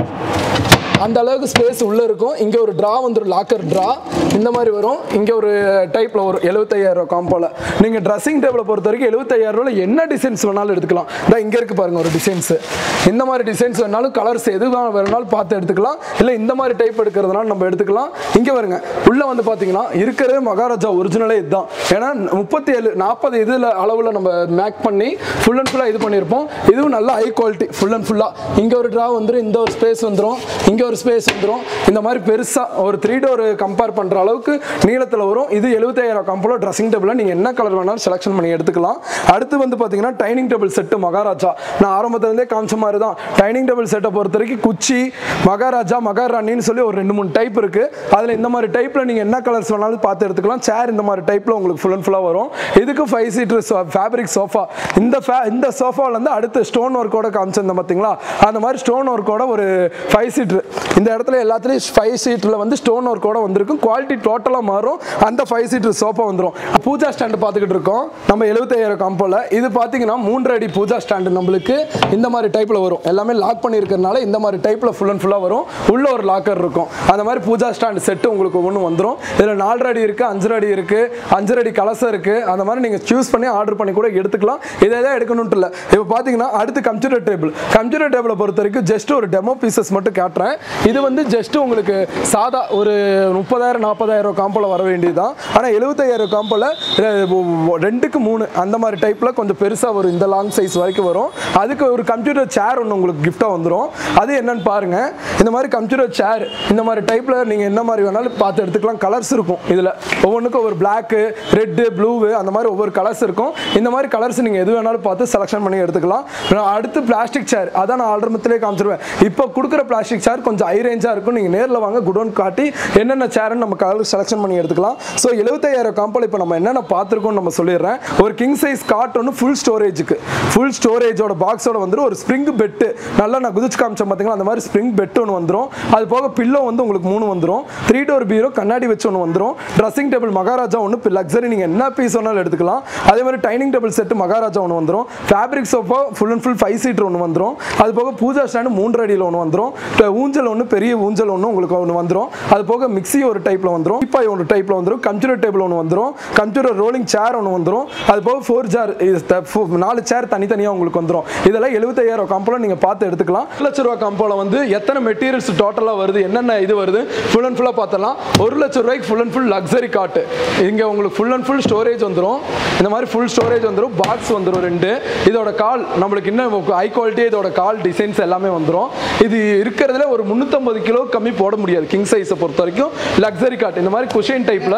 Speaker 1: அந்த அளவுக்கு ஸ்பேஸ் உள்ளே இருக்கும் இங்கே ஒரு ட்ரா வந்துடும் லாக்கர் ட்ரா இந்த மாதிரி வரும் இங்கே ஒரு டைப்பில் வரும் எழுபத்தையாயிரம் காம்போல நீங்கள் ட்ரெஸ்ஸிங் டேபிளை பொறுத்த வரைக்கும் எழுபத்தையாயிரம் ரூபாய் என்ன டிசைன்ஸ் வேணாலும் எடுத்துக்கலாம் இந்த இங்கே இருக்கு பாருங்க ஒரு டிசைன்ஸ் இந்த மாதிரி டிசைன்ஸ் வேணாலும் கலர்ஸ் எது வேணா- வேணாலும் பார்த்து எடுத்துக்கலாம் இல்லை இந்த மாதிரி டைப் எடுக்கிறதுனால நம்ம எடுத்துக்கலாம் இங்கே வருங்க உள்ளே வந்து பார்த்தீங்கன்னா இருக்கிற மகாராஜா ஒரிஜினலே இதுதான் ஏன்னா முப்பத்தி ஏழு நாற்பது இதில் அளவில் நம்ம மேக் பண்ணி ஃபுல் அண்ட் ஃபுல்லாக இது பண்ணியிருப்போம் இதுவும் நல்ல ஹை குவாலிட்டி ஃபுல் அண்ட் ஃபுல்லாக இங்கே ஒரு ட்ரா வந்துடும் இந்த ஒரு ஸ்பேஸ் வந்துடும் இங்கே ஒரு ஸ்பேஸ் வந்துடும் இந்த மாதிரி பெருசாக ஒரு த்ரீ டோர் கம்பேர் பண்ணுற அளவுக்கு நீளத்தில் வரும் இது எழுபத்தாயிரம் கம்போல ட்ரெஸ்ஸிங் டேபிளில் நீங்கள் என்ன கலர் வேணாலும் செலெக்ஷன் பண்ணி எடுத்துக்கலாம் அடுத்து வந்து பார்த்தீங்கன்னா டைனிங் டேபிள் செட்டு மகாராஜா நான் ஆரம்பத்துலேருந்தே காமிச்ச மாதிரி தான் டைனிங் டேபிள் செட்டை பொறுத்த வரைக்கும் குச்சி மகாராஜா மகாராணின்னு சொல்லி ஒரு ரெண்டு மூணு டைப் இருக்குது அதில் இந்த மாதிரி டைப்பில் நீங்கள் என்ன கலர்ஸ் வேணாலும் பார்த்து எடுத்துக்கலாம் சேர் இந்த மாதிரி டைப்பில் உங்களுக்கு ஃபுல் அண்ட் ஃபுல்லாக வரும் இதுக்கு ஃபைவ் சீட்டர் ஃபேப்ரிக் சோஃபா இந்த ஃபே இந்த சோஃபாவிலேருந்து அடுத்து ஸ்டோன் ஒர்க்கோட காமிச்சிருந்தேன் பார்த்தீங்களா அந்த மாதிரி ஸ்டோன் ஒர்க்கோட ஒரு ஃபைவ் சீட்ரு இந்த இடத்துல எல்லாத்துலேயும் ஃபைவ் சீட்டில் வந்து ஸ்டோன் ஒர்க்கோட வந்திருக்கும் குவாலிட்டி டோட்டலாக மாறும் அந்த ஃபைவ் சீட்டர் சோஃபா வந்துடும் பூஜா ஸ்டாண்டு பார்த்துக்கிட்டு இருக்கோம் நம்ம எழுபத்தாயிரம் காம்போல இது பார்த்தீங்கன்னா மூன்று அடி பூஜா ஸ்டாண்டு நம்மளுக்கு இந்த மாதிரி டைப்பில் வரும் எல்லாமே லாக் பண்ணியிருக்கிறதுனால இந்த மாதிரி டைப்பில் ஃபுல் அண்ட் ஃபுல்லாக வரும் உள்ள ஒரு லாக்கர் இருக்கும் அந்த மாதிரி பூஜா ஸ்டாண்டு செட்டு உங்களுக்கு ஒவ்வொன்று வந்துடும் இதில் நாலரை அடி இருக்குது அஞ்சரை அடி இருக்குது அஞ்சரை அடி கலசம் இருக்குது அந்த மாதிரி நீங்கள் சூஸ் பண்ணி ஆர்டர் பண்ணி கூட எடுத்துக்கலாம் இதை தான் எடுக்கணும்ட்டு இல்லை இப்போ பார்த்தீங்கன்னா அடுத்து கம்ப்யூட்டர் டேபிள் கம்ப்யூட்டர் டேபிளை பொறுத்த வரைக்கும் ஜஸ்ட் ஒரு டெமோ பீசஸ் மட்டும் காட்டுறேன் இது வந்து ஜஸ்ட் உங்களுக்கு சாதா ஒரு முப்பதாயிரம் நாற்பதாயிரம் காம்போல வர வேண்டியது தான் ஆனால் எழுபத்தையாயிரம் காம்போல ரெண்டுக்கு மூணு அந்த மாதிரி டைப்பில் கொஞ்சம் பெருசாக வரும் இந்த லாங் சைஸ் வரைக்கும் வரும் அதுக்கு ஒரு கம்ப்யூட்டர் சேர் ஒன்று உங்களுக்கு கிஃப்டாக வந்துடும் அது என்னன்னு பாருங்க இந்த மாதிரி கம்ப்யூட்டர் சேர் இந்த மாதிரி டைப்பில் நீங்கள் என்ன மாதிரி வேணாலும் பார்த்து எடுத்துக்கலாம் கலர்ஸ் இருக்கும் இதில் ஒவ்வொன்றுக்கும் ஒரு பிளாக்கு ரெட்டு ப்ளூவு அந்த மாதிரி ஒவ்வொரு கலர்ஸ் இருக்கும் இந்த மாதிரி கலர்ஸ் நீங்கள் எது வேணாலும் பார்த்து செலெக்ஷன் பண்ணி எடுத்துக்கலாம் நான் அடுத்து பிளாஸ்டிக் சேர் அதான் நான் ஆல்ரமத்திலே காமிச்சிருவேன் இப்போ கொடுக்குற பிளாஸ்டிக் சேர் கொஞ்சம் ஹை ரேஞ்சாக இருக்கும் நீங்கள் நேரில் வாங்க குடோன் காட்டி என்னென்ன சேர்னு நம்ம கலர் செலெக்ஷன் பண்ணி எடுத்துக்கலாம் ஸோ எழுபத்தாயிரம் காம்போல இப்போ நம்ம என்னென்ன பார்த்துருக்கோம் நம்ம சொல்லிடுறேன் ஒரு கிங் சைஸ் காட் ஒன்று ஃபுல் ஸ்டோரேஜுக்கு ஃபுல் ஸ்டோரேஜோட பாக்ஸோட வந்துடும் ஒரு ஸ்ப்ரிங் பெட்டு நல்லா நான் குதிச்சு காமிச்சேன் பார்த்தீங்களா அந்த மாதிரி ஸ்ப்ரிங் பெட் ஒன்று வந்துடும் அது போக பில்லோ வந்து உங்களுக்கு மூணு வந்துடும் த்ரீ டோர் பீரோ கண்ணாடி வச்சு ஒன்று வந்துடும் ட்ரெஸ்ஸிங் டேபிள் மகாராஜா ஒன்று லக்ஸரி நீங்கள் என்ன பீஸ் வேணாலும் எடுத்துக்கலாம் அதே மாதிரி டைனிங் டேபிள் செட்டு மகாராஜா ஒன்று வந்துடும் fabric sofa full and full five seater ஒன்று வந்துடும் அது போக பூஜா ஸ்டாண்டு மூன்று அடியில் ஒன்று வந்துடும் ஊஞ்சல் ஒன்று பெரிய ஊஞ்சல் ஒன்று உங்களுக்கு ஒன்று வந்துடும் அது போக மிக்ஸி ஒரு டைப்பில் வந்துடும் இப்போ ஒரு டைப்பில் வந்துடும் கம்ப்யூட்டர் டேபிள் ஒன்று வந்துடும் கம்ப்யூட்டர் ரோலிங் சேர் ஒன்று வந்துடும் அது போக ஃபோர் சேர் நாலு சேர் தனித்தனியாக உங்களுக்கு வந்துடும் இதெல்லாம் எழுபத்தையாயிரம் காம்போல நீங்கள் பார்த்து எடுத்துக்கலாம் ஒரு லட்ச ரூபா காம்போல வந்து எத்தனை மெட்டீரியல்ஸ் டோட்டலாக வருது என்னென்ன இது வருது ஃபுல் அண்ட் ஃபுல்லாக பார்த்தலாம் ஒரு லட்ச ரூபாய்க்கு ஃபுல் அண்ட் ஃபுல் லக்ஸரி காட்டு இங்கே உங்களுக்கு ஃபுல் அண்ட் ஃபுல் ஸ்டோரேஜ் வந்துடும் இந்த மாதிரி ஃபுல் ஸ்டோரேஜ் வந்துடும் பாக்ஸ் வந்துடும் ரெண்டு இதோட கால் நம்மளுக்கு இன்னும் ஹை குவாலிட்டி இதோட கால் டிசைன்ஸ் எல்லாமே வந்துடும் இது இருக்கிறதுல ஒரு முந்நூற்றம்பது கிலோ கம்மி போட முடியாது கிங் சைஸை பொறுத்த வரைக்கும் லக்ஸரி காட் இந்த மாதிரி குஷன் டைப்பில்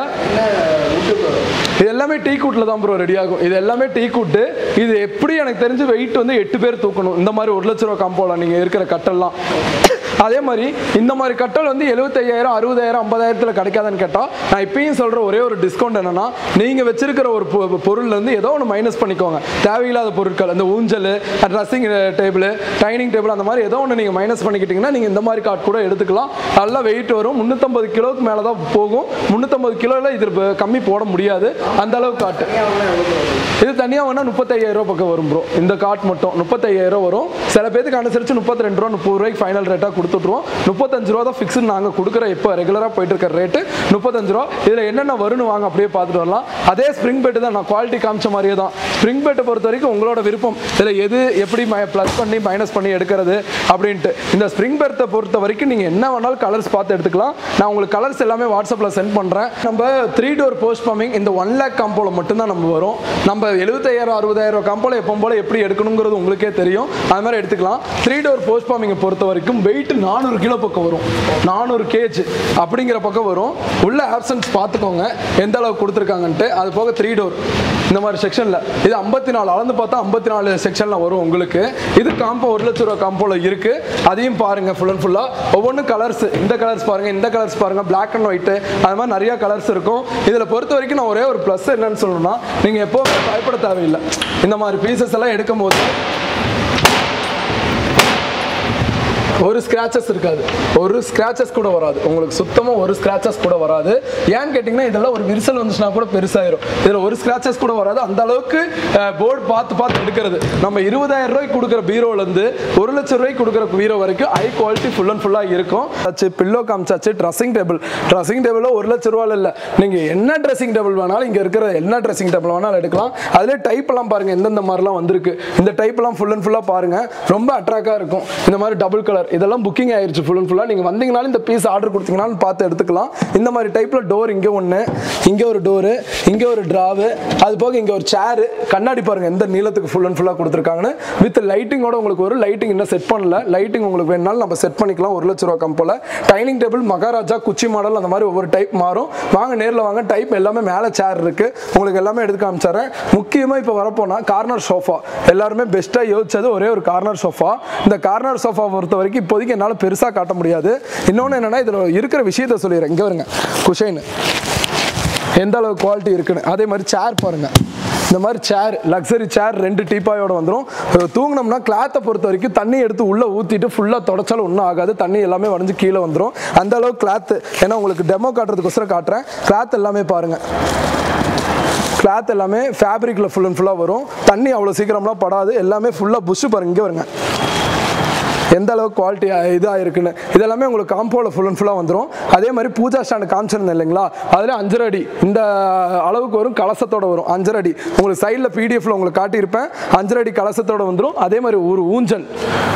Speaker 1: இது எல்லாமே டீ கூட்டில் தான் ப்ரோ ரெடி ஆகும் இது எல்லாமே டீ கூட்டு இது எப்படி எனக்கு தெரிஞ்சு வெயிட் வந்து எட்டு பேர் தூக்கணும் இந்த மாதிரி ஒரு லட்ச ரூபா காம்போல நீங்கள் இருக்கிற கட்டெல்லாம் அதே மாதிரி இந்த மாதிரி கட்டல் வந்து எழுபத்தையாயிரம் அறுபதாயிரம் ஐம்பதாயிரத்தில் கிடைக்காதுன்னு கேட்டால் நான் இப்பயும் சொல்கிற ஒரே ஒரு டிஸ்கவுண்ட் என்னன்னா நீங்கள் வச்சிருக்கிற ஒரு பொ- பொருள்ல இருந்து ஏதோ ஒன்று மைனஸ் பண்ணிக்கோங்க தேவையில்லாத பொருட்கள் அந்த ஊஞ்சல் ட்ரெஸ்ஸிங் டேபிள் டைனிங் டேபிள் அந்த மாதிரி ஏதோ ஒன்று நீங்கள் மைனஸ் பண்ணிக்கிட்டீங்கன்னா நீங்கள் இந்த மாதிரி காட் கூட எடுத்துக்கலாம் நல்லா வெயிட் வரும் முந்நூற்றம்பது கிலோவுக்கு மேலே தான் போகும் முந்நூற்றம்பது கிலோவில் இது ப- கம்மி போட முடியாது அந்த அளவுக்கு காட்டு இது தனியாக வேணால் முப்பத்தையாயிரம் ரூபா பக்கம் வரும் ப்ரோ இந்த காட் மட்டும் முப்பத்தையாயிரம் வரும் சில பேருக்கு அனுசரித்து முப்பத்தி ரெண்டு ரூபா முப்பது ரூபாய்க்கு ஃபைனல் ரேட்டாக கொடுத்துட்ருவோம் முப்பத்தஞ்சு ரூபா தான் ஃபிக்ஸ்டு நாங்கள் கொடுக்குற இப்போ ரெகுலராக போயிட்டு இருக்கிற ரேட்டு முப்பத்தஞ்சு ரூபா இதில் என்னென்ன வரும்னு வாங்க அப்படியே பார்த்துட்டு வரலாம் அதே ஸ்ப்ரிங் பெட்டு தான் நான் குவாலிட்டி காமிச்ச மாதிரியே தான் ஸ்ப்ரிங் பெட்டை பொறுத்த வரைக்கும் உங்களோட விருப்பம் இதில் எது எப்படி ப்ளஸ் பண்ணி மைனஸ் பண்ணி எடுக்கிறது அப்படின்ட்டு இந்த ஸ்ப்ரிங் பெர்த்தை பொறுத்த வரைக்கும் நீங்கள் என்ன வேணாலும் கலர்ஸ் பார்த்து எடுத்துக்கலாம் நான் உங்களுக்கு கலர்ஸ் எல்லாமே வாட்ஸ்அப்பில் சென்ட் பண்ணுறேன் நம்ம த்ரீ டோர் போஸ்ட் பம்பிங் இந்த ஒன் லேக் காம்போல மட்டும்தான் நம்ம வரும் நம்ம எழுபத்தாயிரம் அறுபதாயிரம் காம்போல எப்போ போல எப்படி எடுக்கணுங்கிறது உங்களுக்கே தெரியும் அது மாதிரி எடுத்துக்கலாம் த்ரீ டோர் போஸ்ட் பம்பிங்கை பொறுத்த வரைக்கும் வெயிட் நானூறு கிலோ பக்கம் வரும் நானூறு கேஜ் அப்படிங்கிற பக்கம் வரும் உள்ள ஆப்சன்ஸ் பார்த்துக்கோங்க எந்த அளவுக்கு கொடுத்துருக்காங்கன்ட்டு அது போக த்ரீ டோர் இந்த மாதிரி செக்ஷனில் இது ஐம்பத்தி நாலு அளந்து பார்த்தா ஐம்பத்தி நாலு செக்ஷனில் வரும் உங்களுக்கு இது காம்போ ஒரு லட்ச ரூபா காம்போவில் இருக்குது அதையும் பாருங்கள் ஃபுல் அண்ட் ஃபுல்லாக ஒவ்வொன்றும் கலர்ஸ் இந்த கலர்ஸ் பாருங்கள் இந்த கலர்ஸ் பாருங்கள் பிளாக் அண்ட் ஒயிட்டு அது மாதிரி நிறைய கலர்ஸ் இருக்கும் இதில் பொறுத்த வரைக்கும் நான் ஒரே ஒரு ப்ளஸ் என்னன்னு சொல்லணும்னா நீங்கள் எப்போவுமே பயப்பட தேவையில்லை இந்த மாதிரி பீசஸ் எல்லாம் எடுக்கும் போது ஒரு ஸ்கிராச்சஸ் இருக்காது ஒரு ஸ்கிராச்சஸ் கூட வராது உங்களுக்கு சுத்தமாக ஒரு ஸ்கிராச்சஸ் கூட வராது ஏன்னு கேட்டிங்கன்னா இதெல்லாம் ஒரு விரிசல் வந்துச்சுன்னா கூட பெருசாயிரும் இதில் ஒரு ஸ்கிராச்சஸ் கூட வராது அந்த அளவுக்கு போர்டு பார்த்து பார்த்து எடுக்கிறது நம்ம இருபதாயிரம் ரூபாய்க்கு கொடுக்குற பீரோலேருந்து ஒரு லட்சம் ரூபாய்க்கு கொடுக்குற பீரோ வரைக்கும் ஹை குவாலிட்டி ஃபுல் அண்ட் ஃபுல்லாக இருக்கும் ஆச்சு பில்லோ காமிச்சாச்சு ட்ரெஸ்ஸிங் டேபிள் ட்ரெஸ்ஸிங் டேபிளில் ஒரு லட்ச ரூபாயில் இல்லை நீங்கள் என்ன ட்ரெஸ்ஸிங் டேபிள் வேணாலும் இங்கே இருக்கிற என்ன ட்ரெஸ்ஸிங் டேபிள் வேணாலும் எடுக்கலாம் அதிலே டைப் எல்லாம் பாருங்கள் எந்தெந்த மாதிரிலாம் வந்திருக்கு இந்த டைப் எல்லாம் ஃபுல் அண்ட் ஃபுல்லாக பாருங்கள் ரொம்ப அட்ராக்டாக இருக்கும் இந்த மாதிரி டபுள் கலர் இதெல்லாம் புக்கிங் ஆயிருச்சு ஃபுல் அண்ட் ஃபுல்லாக நீங்கள் வந்தீங்கனாலும் இந்த பீஸ் ஆர்டர் கொடுத்தீங்கனாலும் பார்த்து எடுத்துக்கலாம் இந்த மாதிரி டைப்பில் டோர் இங்கே ஒன்று இங்கே ஒரு டோரு இங்கே ஒரு ட்ராவு அது போக இங்கே ஒரு சேரு கண்ணாடி பாருங்கள் எந்த நீளத்துக்கு ஃபுல் அண்ட் ஃபுல்லாக கொடுத்துருக்காங்கன்னு வித் லைட்டிங்கோட உங்களுக்கு ஒரு லைட்டிங் இன்னும் செட் பண்ணல லைட்டிங் உங்களுக்கு வேணுனாலும் நம்ம செட் பண்ணிக்கலாம் ஒரு லட்ச ரூபா கம்போல டைனிங் டேபிள் மகாராஜா குச்சி மாடல் அந்த மாதிரி ஒவ்வொரு டைப் மாறும் வாங்க நேரில் வாங்க டைப் எல்லாமே மேலே சேர் இருக்கு உங்களுக்கு எல்லாமே எடுத்து காமிச்சாரேன் முக்கியமாக இப்போ வரப்போனா கார்னர் சோஃபா எல்லாருமே பெஸ்ட்டாக யோசிச்சது ஒரே ஒரு கார்னர் சோஃபா இந்த கார்னர் சோஃபா பொறுத்த வரைக்கும் இப்போதைக்கு என்னால் பெருசாக காட்ட முடியாது இன்னொன்று என்னன்னா இதில் இருக்கிற விஷயத்த சொல்லிடுறேன் இங்கே வருங்க குஷைன் எந்த அளவு குவாலிட்டி இருக்குன்னு அதே மாதிரி சேர் பாருங்க இந்த மாதிரி சேர் லக்ஸரி சேர் ரெண்டு டீப்பாயோட வந்துடும் தூங்கினோம்னா கிளாத்தை பொறுத்த வரைக்கும் தண்ணி எடுத்து உள்ளே ஊற்றிட்டு ஃபுல்லாக தொடச்சாலும் ஒன்றும் ஆகாது தண்ணி எல்லாமே வடிஞ்சு கீழே வந்துடும் அந்த அளவுக்கு கிளாத்து ஏன்னா உங்களுக்கு டெமோ காட்டுறதுக்கோசரம் காட்டுறேன் கிளாத் எல்லாமே பாருங்கள் கிளாத் எல்லாமே ஃபேப்ரிக்கில் ஃபுல் அண்ட் ஃபுல்லாக வரும் தண்ணி அவ்வளோ சீக்கிரம்லாம் படாது எல்லாமே ஃபுல்லாக புஷ்ஷு பாருங்க இங்கே வருங்க எந்த அளவுக்கு குவாலிட்டி இதாக இருக்குன்னு இதெல்லாமே உங்களுக்கு காம்போவில் ஃபுல் அண்ட் ஃபுல்லாக வந்துடும் அதே மாதிரி பூஜா ஸ்டாண்டு காமிச்சிருந்தேன் இல்லைங்களா அதில் அஞ்சரை அடி இந்த அளவுக்கு வரும் கலசத்தோட வரும் அஞ்சரை அடி உங்களுக்கு சைடில் பிடிஎஃப்ல உங்களுக்கு காட்டியிருப்பேன் அஞ்சரை அடி கலசத்தோட வந்துடும் அதே மாதிரி ஒரு ஊஞ்சல்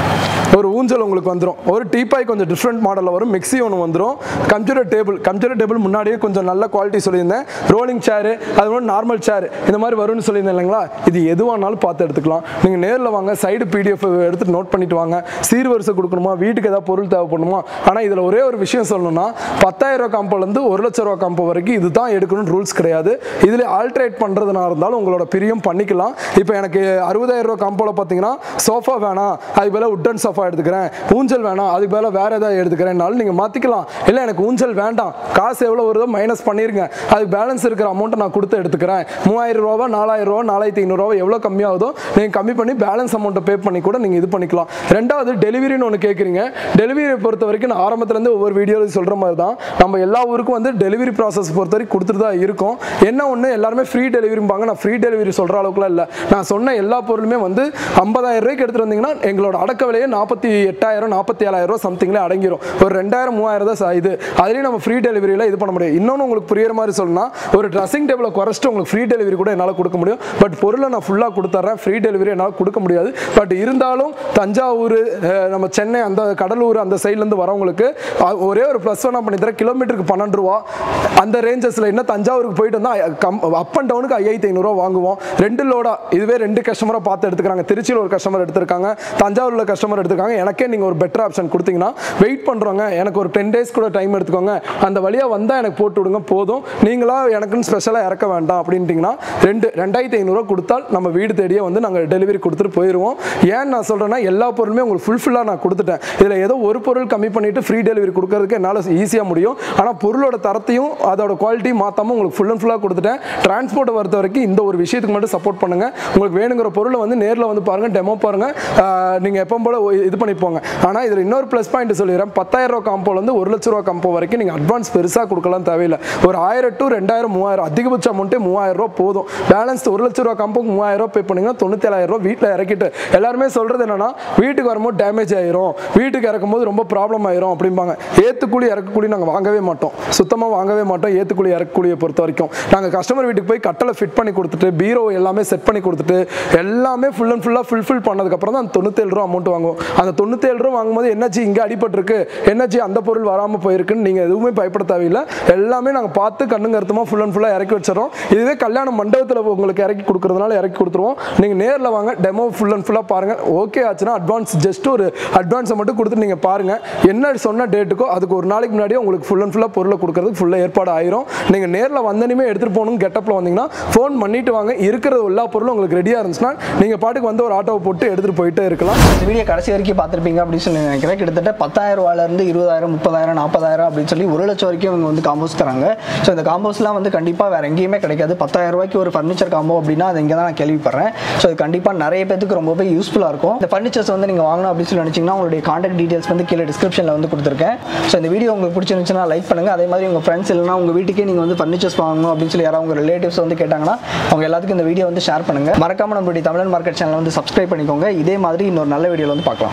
Speaker 1: ஒரு ஊஞ்சல் உங்களுக்கு வந்துடும் ஒரு டீப்பாய் கொஞ்சம் டிஃப்ரெண்ட் மாடலில் வரும் மிக்ஸி ஒன்று வந்துடும் கம்ப்யூட்டர் டேபிள் கம்ப்யூட்டர் டேபிள் முன்னாடியே கொஞ்சம் நல்ல குவாலிட்டி சொல்லியிருந்தேன் ரோலிங் சேரு அது மாதிரி நார்மல் சேர் இந்த மாதிரி வரும்னு சொல்லியிருந்தேன் இல்லைங்களா இது எதுவானாலும் பார்த்து எடுத்துக்கலாம் நீங்கள் நேரில் வாங்க சைடு பிடிஎஃப் எடுத்து நோட் பண்ணிட்டு வாங்க சீர்வரிசை கொடுக்கணுமா வீட்டுக்கு ஏதாவது பொருள் தேவைப்படுமா ஆனால் இதில் ஒரே ஒரு விஷயம் சொல்லணும்னா பத்தாயிரம் ரூபா காம்போலேருந்து ஒரு லட்ச ரூபா காம்போ வரைக்கும் இதுதான் எடுக்கணும்னு ரூல்ஸ் கிடையாது இதில் ஆல்ட்ரேட் பண்ணுறதுனா இருந்தாலும் உங்களோட பிரியம் பண்ணிக்கலாம் இப்போ எனக்கு அறுபதாயிரம் ரூபா காம்போவில் பார்த்தீங்கன்னா சோஃபா வேணாம் அதுக்கு பதிலாக உட்டன் சோஃபா எடுத்துக்கிறேன் ஊஞ்சல் வேணாம் அதுக்கு பதிலாக வேறு ஏதாவது எடுத்துக்கிறேன்னாலும் நீங்கள் மாற்றிக்கலாம் இல்லை எனக்கு ஊஞ்சல் வேண்டாம் காசு எவ்வளோ வருதோ மைனஸ் பண்ணிருங்க அதுக்கு பேலன்ஸ் இருக்கிற அமௌண்ட்டை நான் கொடுத்து எடுத்துக்கிறேன் மூவாயிரம் ரூபா நாலாயிரம் ரூபா நாலாயிரத்தி ஐநூறுரூவா எவ்வளோ கம்மியாகுதோ நீங்கள் கம்மி பண்ணி பேலன்ஸ் அமௌண்ட்டை பே பண்ணி கூட நீங்கள் இது பண்ணிக்கலாம் ரெண்டாவது டெலிவரின்னு ஒன்று கேட்குறீங்க டெலிவரியை பொறுத்த வரைக்கும் நான் ஆரம்பத்துலேருந்து ஒவ்வொரு வீடியோவில் சொல்கிற மாதிரி தான் நம்ம எல்லா ஊருக்கும் வந்து டெலிவரி ப்ராசஸ் பொறுத்த வரைக்கும் கொடுத்துட்டு தான் இருக்கும் என்ன ஒன்று எல்லாருமே ஃப்ரீ டெலிவரிம்பாங்க நான் ஃப்ரீ டெலிவரி சொல்கிற அளவுக்குலாம் இல்லை நான் சொன்ன எல்லா பொருளுமே வந்து ஐம்பதாயிரம் ரூபாய்க்கு எடுத்துகிட்டு வந்தீங்கன்னா எங்களோட அடக்க விலையே நாற்பத்தி எட்டாயிரம் நாற்பத்தி ஏழாயிரம் ரூபா சம்திங்ல அடங்கிரும் ஒரு ரெண்டாயிரம் மூவாயிரம் தான் ச- இது அதுலேயும் நம்ம ஃப்ரீ டெலிவரியில் இது பண்ண முடியும் இன்னொன்று உங்களுக்கு புரியுற மாதிரி சொல்லணும்னா ஒரு ட்ரெஸ்ஸிங் டேபிளை குறைச்சிட்டு உங்களுக்கு ஃப்ரீ டெலிவரி கூட என்னால் கொடுக்க முடியும் பட் பொருளை நான் ஃபுல்லாக கொடுத்துட்றேன் ஃப்ரீ டெலிவரி என்னால் கொடுக்க முடியாது பட் இருந்தாலும் தஞ்சாவூர் அஹ், நம்ம சென்னை அந்த கடலூர் அந்த சைட்லேருந்து வரவங்களுக்கு அஹ், ஒரே ஒரு ப்ளஸ் ஒன் பண்ணி தரேன் கிலோமீட்டருக்கு பன்னெண்டு ரூபா அந்த ரேஞ்சஸில் என்ன தஞ்சாவூருக்கு போயிட்டு வந்தால் கம் அப் அண்ட் டவுனுக்கு ஐயாயிரத்தி ஐநூறுரூவா வாங்குவோம் ரெண்டு லோடா இதுவே ரெண்டு கஸ்டமரை பார்த்து எடுத்துக்கிறாங்க திருச்சியில் ஒரு கஸ்டமர் எடுத்திருக்காங்க தஞ்சாவூரில் கஸ்டமர் எடுத்திருக்காங்க எனக்கே நீங்கள் ஒரு பெட்டர் ஆப்ஷன் கொடுத்தீங்கன்னா வெயிட் பண்ணுறோங்க எனக்கு ஒரு டென் டேஸ் கூட டைம் எடுத்துக்கோங்க அந்த வழியாக வந்தால் எனக்கு போட்டு விடுங்க போதும் நீங்களா எனக்குன்னு ஸ்பெஷலாக இறக்க வேண்டாம் அப்படின்ட்டிங்கன்னா ரெண்டு ரெண்டாயிரத்தி ஐநூறுரூவா கொடுத்தால் நம்ம வீடு தேடியே வந்து நாங்கள் டெலிவரி கொடுத்துட்டு போயிடுவோம் ஏன் நான் சொல்கிறேன்னா எல்லா பொருளுமே உங்களுக்கு ஃபுல்ஃபில்லாக நான் கொடுத்துட்டேன் இதில் ஏதோ ஒரு பொருள் கம்மி பண்ணிட்டு ஃப்ரீ டெலிவரி கொடுக்கறதுக்கு என்னால் ஈஸியாக முடியும் ஆனால் பொருளோட தரத்தையும் அதோட குவாலிட்டி மாற்றாமல் உங்களுக்கு ஃபுல் அண்ட் ஃபுல்லாக கொடுத்துட்டேன் டிரான்ஸ்போர்ட்டை பொறுத்த வரைக்கும் இந்த ஒரு விஷயத்துக்கு மட்டும் சப்போர்ட் பண்ணுங்க உங்களுக்கு வேணுங்கிற பொருளை வந்து நேரில் வந்து பாருங்க டெமோ பாருங்க நீங்கள் எப்போ போல ஒ- இது பண்ணி போங்க ஆனால் இதில் இன்னொரு ப்ளஸ் பாயிண்ட் சொல்லிடுறேன் பத்தாயிரம் ரூபா காம்போல வந்து ஒரு லட்ச ரூபா காம்போ வரைக்கும் நீங்கள் அட்வான்ஸ் பெருசாக கொடுக்கலாம் தேவையில்லை ஒரு ஆயிரம் டு ரெண்டாயிரம் மூவாயிரம் அதிகபட்ச அமௌண்ட்டே மூவாயிரம் ரூபா போதும் பேலன்ஸ் ஒரு லட்ச ரூபா காம்போக்கு மூவாயிரம் ரூபா பே பண்ணீங்கன்னா தொண்ணூத்தேழாயிரம் ரூபா வீட்டில் இறக்கிட்டு எல்லாருமே சொல்கிறது என்னன்னா வீட்டுக்கு வரும்போது டேமேஜ் ஆயிரும் வீட்டுக்கு இறக்கும்போது ரொம்ப ப்ராப்ளம் ஆயிரும் அப்படிம்பாங்க ஏத்துக்கூலி இறக்கக்கூலி நாங்கள் வாங்கவே மாட்டோம் சுத்தமாக வாங்கவே மாட்டோம் ஏத்துக்கூலி இறக்கக்கூலியை பொறுத்த வரைக்கும் நாங்கள் கஸ்டமர் வீட்டுக்கு போய் கட்டளை ஃபிட் பண்ணி கொடுத்துட்டு பீரோ எல்லாமே செட் பண்ணி கொடுத்துட்டு எல்லாமே ஃபுல் அண்ட் ஃபுல்லாக ஃபுல்ஃபில் பண்ணதுக்கப்புறம் தான் தொண்ணூத்தேழு ரூபா அமௌண்ட் வாங்குவோம் அந்த தொண்ணூத்தேழு ரூபா வாங்கும்போது என்னாச்சு இங்கே அடிபட்டிருக்கு என்னாச்சு அந்த பொருள் வராமல் போயிருக்குன்னு நீங்கள் எதுவுமே பயப்பட தேவையில்லை எல்லாமே நாங்கள் பார்த்து கண்ணுங்க கருத்துமா ஃபுல் அண்ட் ஃபுல்லாக இறக்கி வச்சிடறோம் இதுவே கல்யாண மண்டபத்தில் உங்களுக்கு இறக்கி கொடுக்குறதுனால இறக்கி கொடுத்துருவோம் நீங்கள் நேரில் வாங்க டெமோ ஃபுல் அண்ட் ஃபுல்லாக பாருங்கள் ஓகே ஆச்சுன்னா அட்வான்ஸ் ஜஸ்ட் ஒரு அட்வான்ஸை மட்டும் கொடுத்து நீங்கள் பாருங்கள் என்ன சொன்ன டேட்டுக்கோ அதுக்கு ஒரு நாளைக்கு முன்னாடியே உங்களுக்கு ஃபுல் அண்ட் ஃபுல்லாக பொருளை கொடுக்கறதுக்கு ஃபுல்லாக ஏற்பாடு ஆயிரும் நீங்கள் நேரில் வந்தனுமே எடுத்துகிட்டு போகணும் கெட்டப்பில் வந்தீங்கன்னா ஃபோன் பண்ணிட்டு வாங்க இருக்கிற எல்லா பொருளும் உங்களுக்கு ரெடியாக இருந்துச்சுன்னா நீங்கள் பாட்டுக்கு வந்து ஒரு ஆட்டோவை போட்டு எடுத்துகிட்டு போயிட்டே இருக்கலாம்
Speaker 2: இந்த வீடியோ கடைசி வரைக்கும் பார்த்துருப்பீங்க அப்படின்னு சொல்லி நினைக்கிறேன் கிட்டத்தட்ட பத்தாயிரம் ரூபாயிலேருந்து இருபதாயிரம் முப்பதாயிரம் நாற்பதாயிரம் அப்படின்னு சொல்லி ஒரு லட்சம் வரைக்கும் இவங்க வந்து காம்போஸ் தராங்க ஸோ இந்த காம்போஸ்லாம் வந்து கண்டிப்பாக வேறு எங்கேயுமே கிடைக்காது பத்தாயிரம் ரூபாய்க்கு ஒரு ஃபர்னிச்சர் காம்போ அப்படின்னா அது இங்கே தான் நான் கேள்விப்படுறேன் ஸோ இது கண்டிப்பாக நிறைய பேத்துக்கு ரொம்பவே யூஸ்ஃபுல்லாக இருக்கும் இந்த ஃபர்னிச்சர்ஸ் வந்து நீங்கள் வாங்கணும் அப்படின்னு சொல்லி நினச்சிங்கன்னா உங்களுடைய காண்டாக்ட் டீடைல்ஸ் வந்து கீழே டிஸ்கிரிப்ஷனில் வந்து கொடுத்துருக்கேன் ஸோ இந்த வீடியோ உங்களுக்கு பிடிச்சிருந்துச்சுன்னா லைக் பண்ணுங்கள் அதே மாதிரி உங்கள் ஃப்ரெண்ட்ஸ் இல்லைனா உங்கள் வீட்டுக்கே நீங்கள் வந்து ஃபர்னிச்சர்ஸ் வாங்கணும் அப்படின்னு சொல்லி யாராவது உங்கள் ரிலேட்டிவ்ஸ் வந்து கேட்டாங்கன்னா அவங்க எல்லாத்துக்கும் இந்த வீடியோ வந்து ஷேர் பண்ணுங்கள் மறக்காம நம்மளுடைய தமிழன் மார்க்கெட் சேனலை வந்து சப்ஸ்கிரைப் பண்ணிக்கோங்க இதே மாதிரி இன்னொரு நல்ல வீடியோவில் வந்து பார்க்கலாம்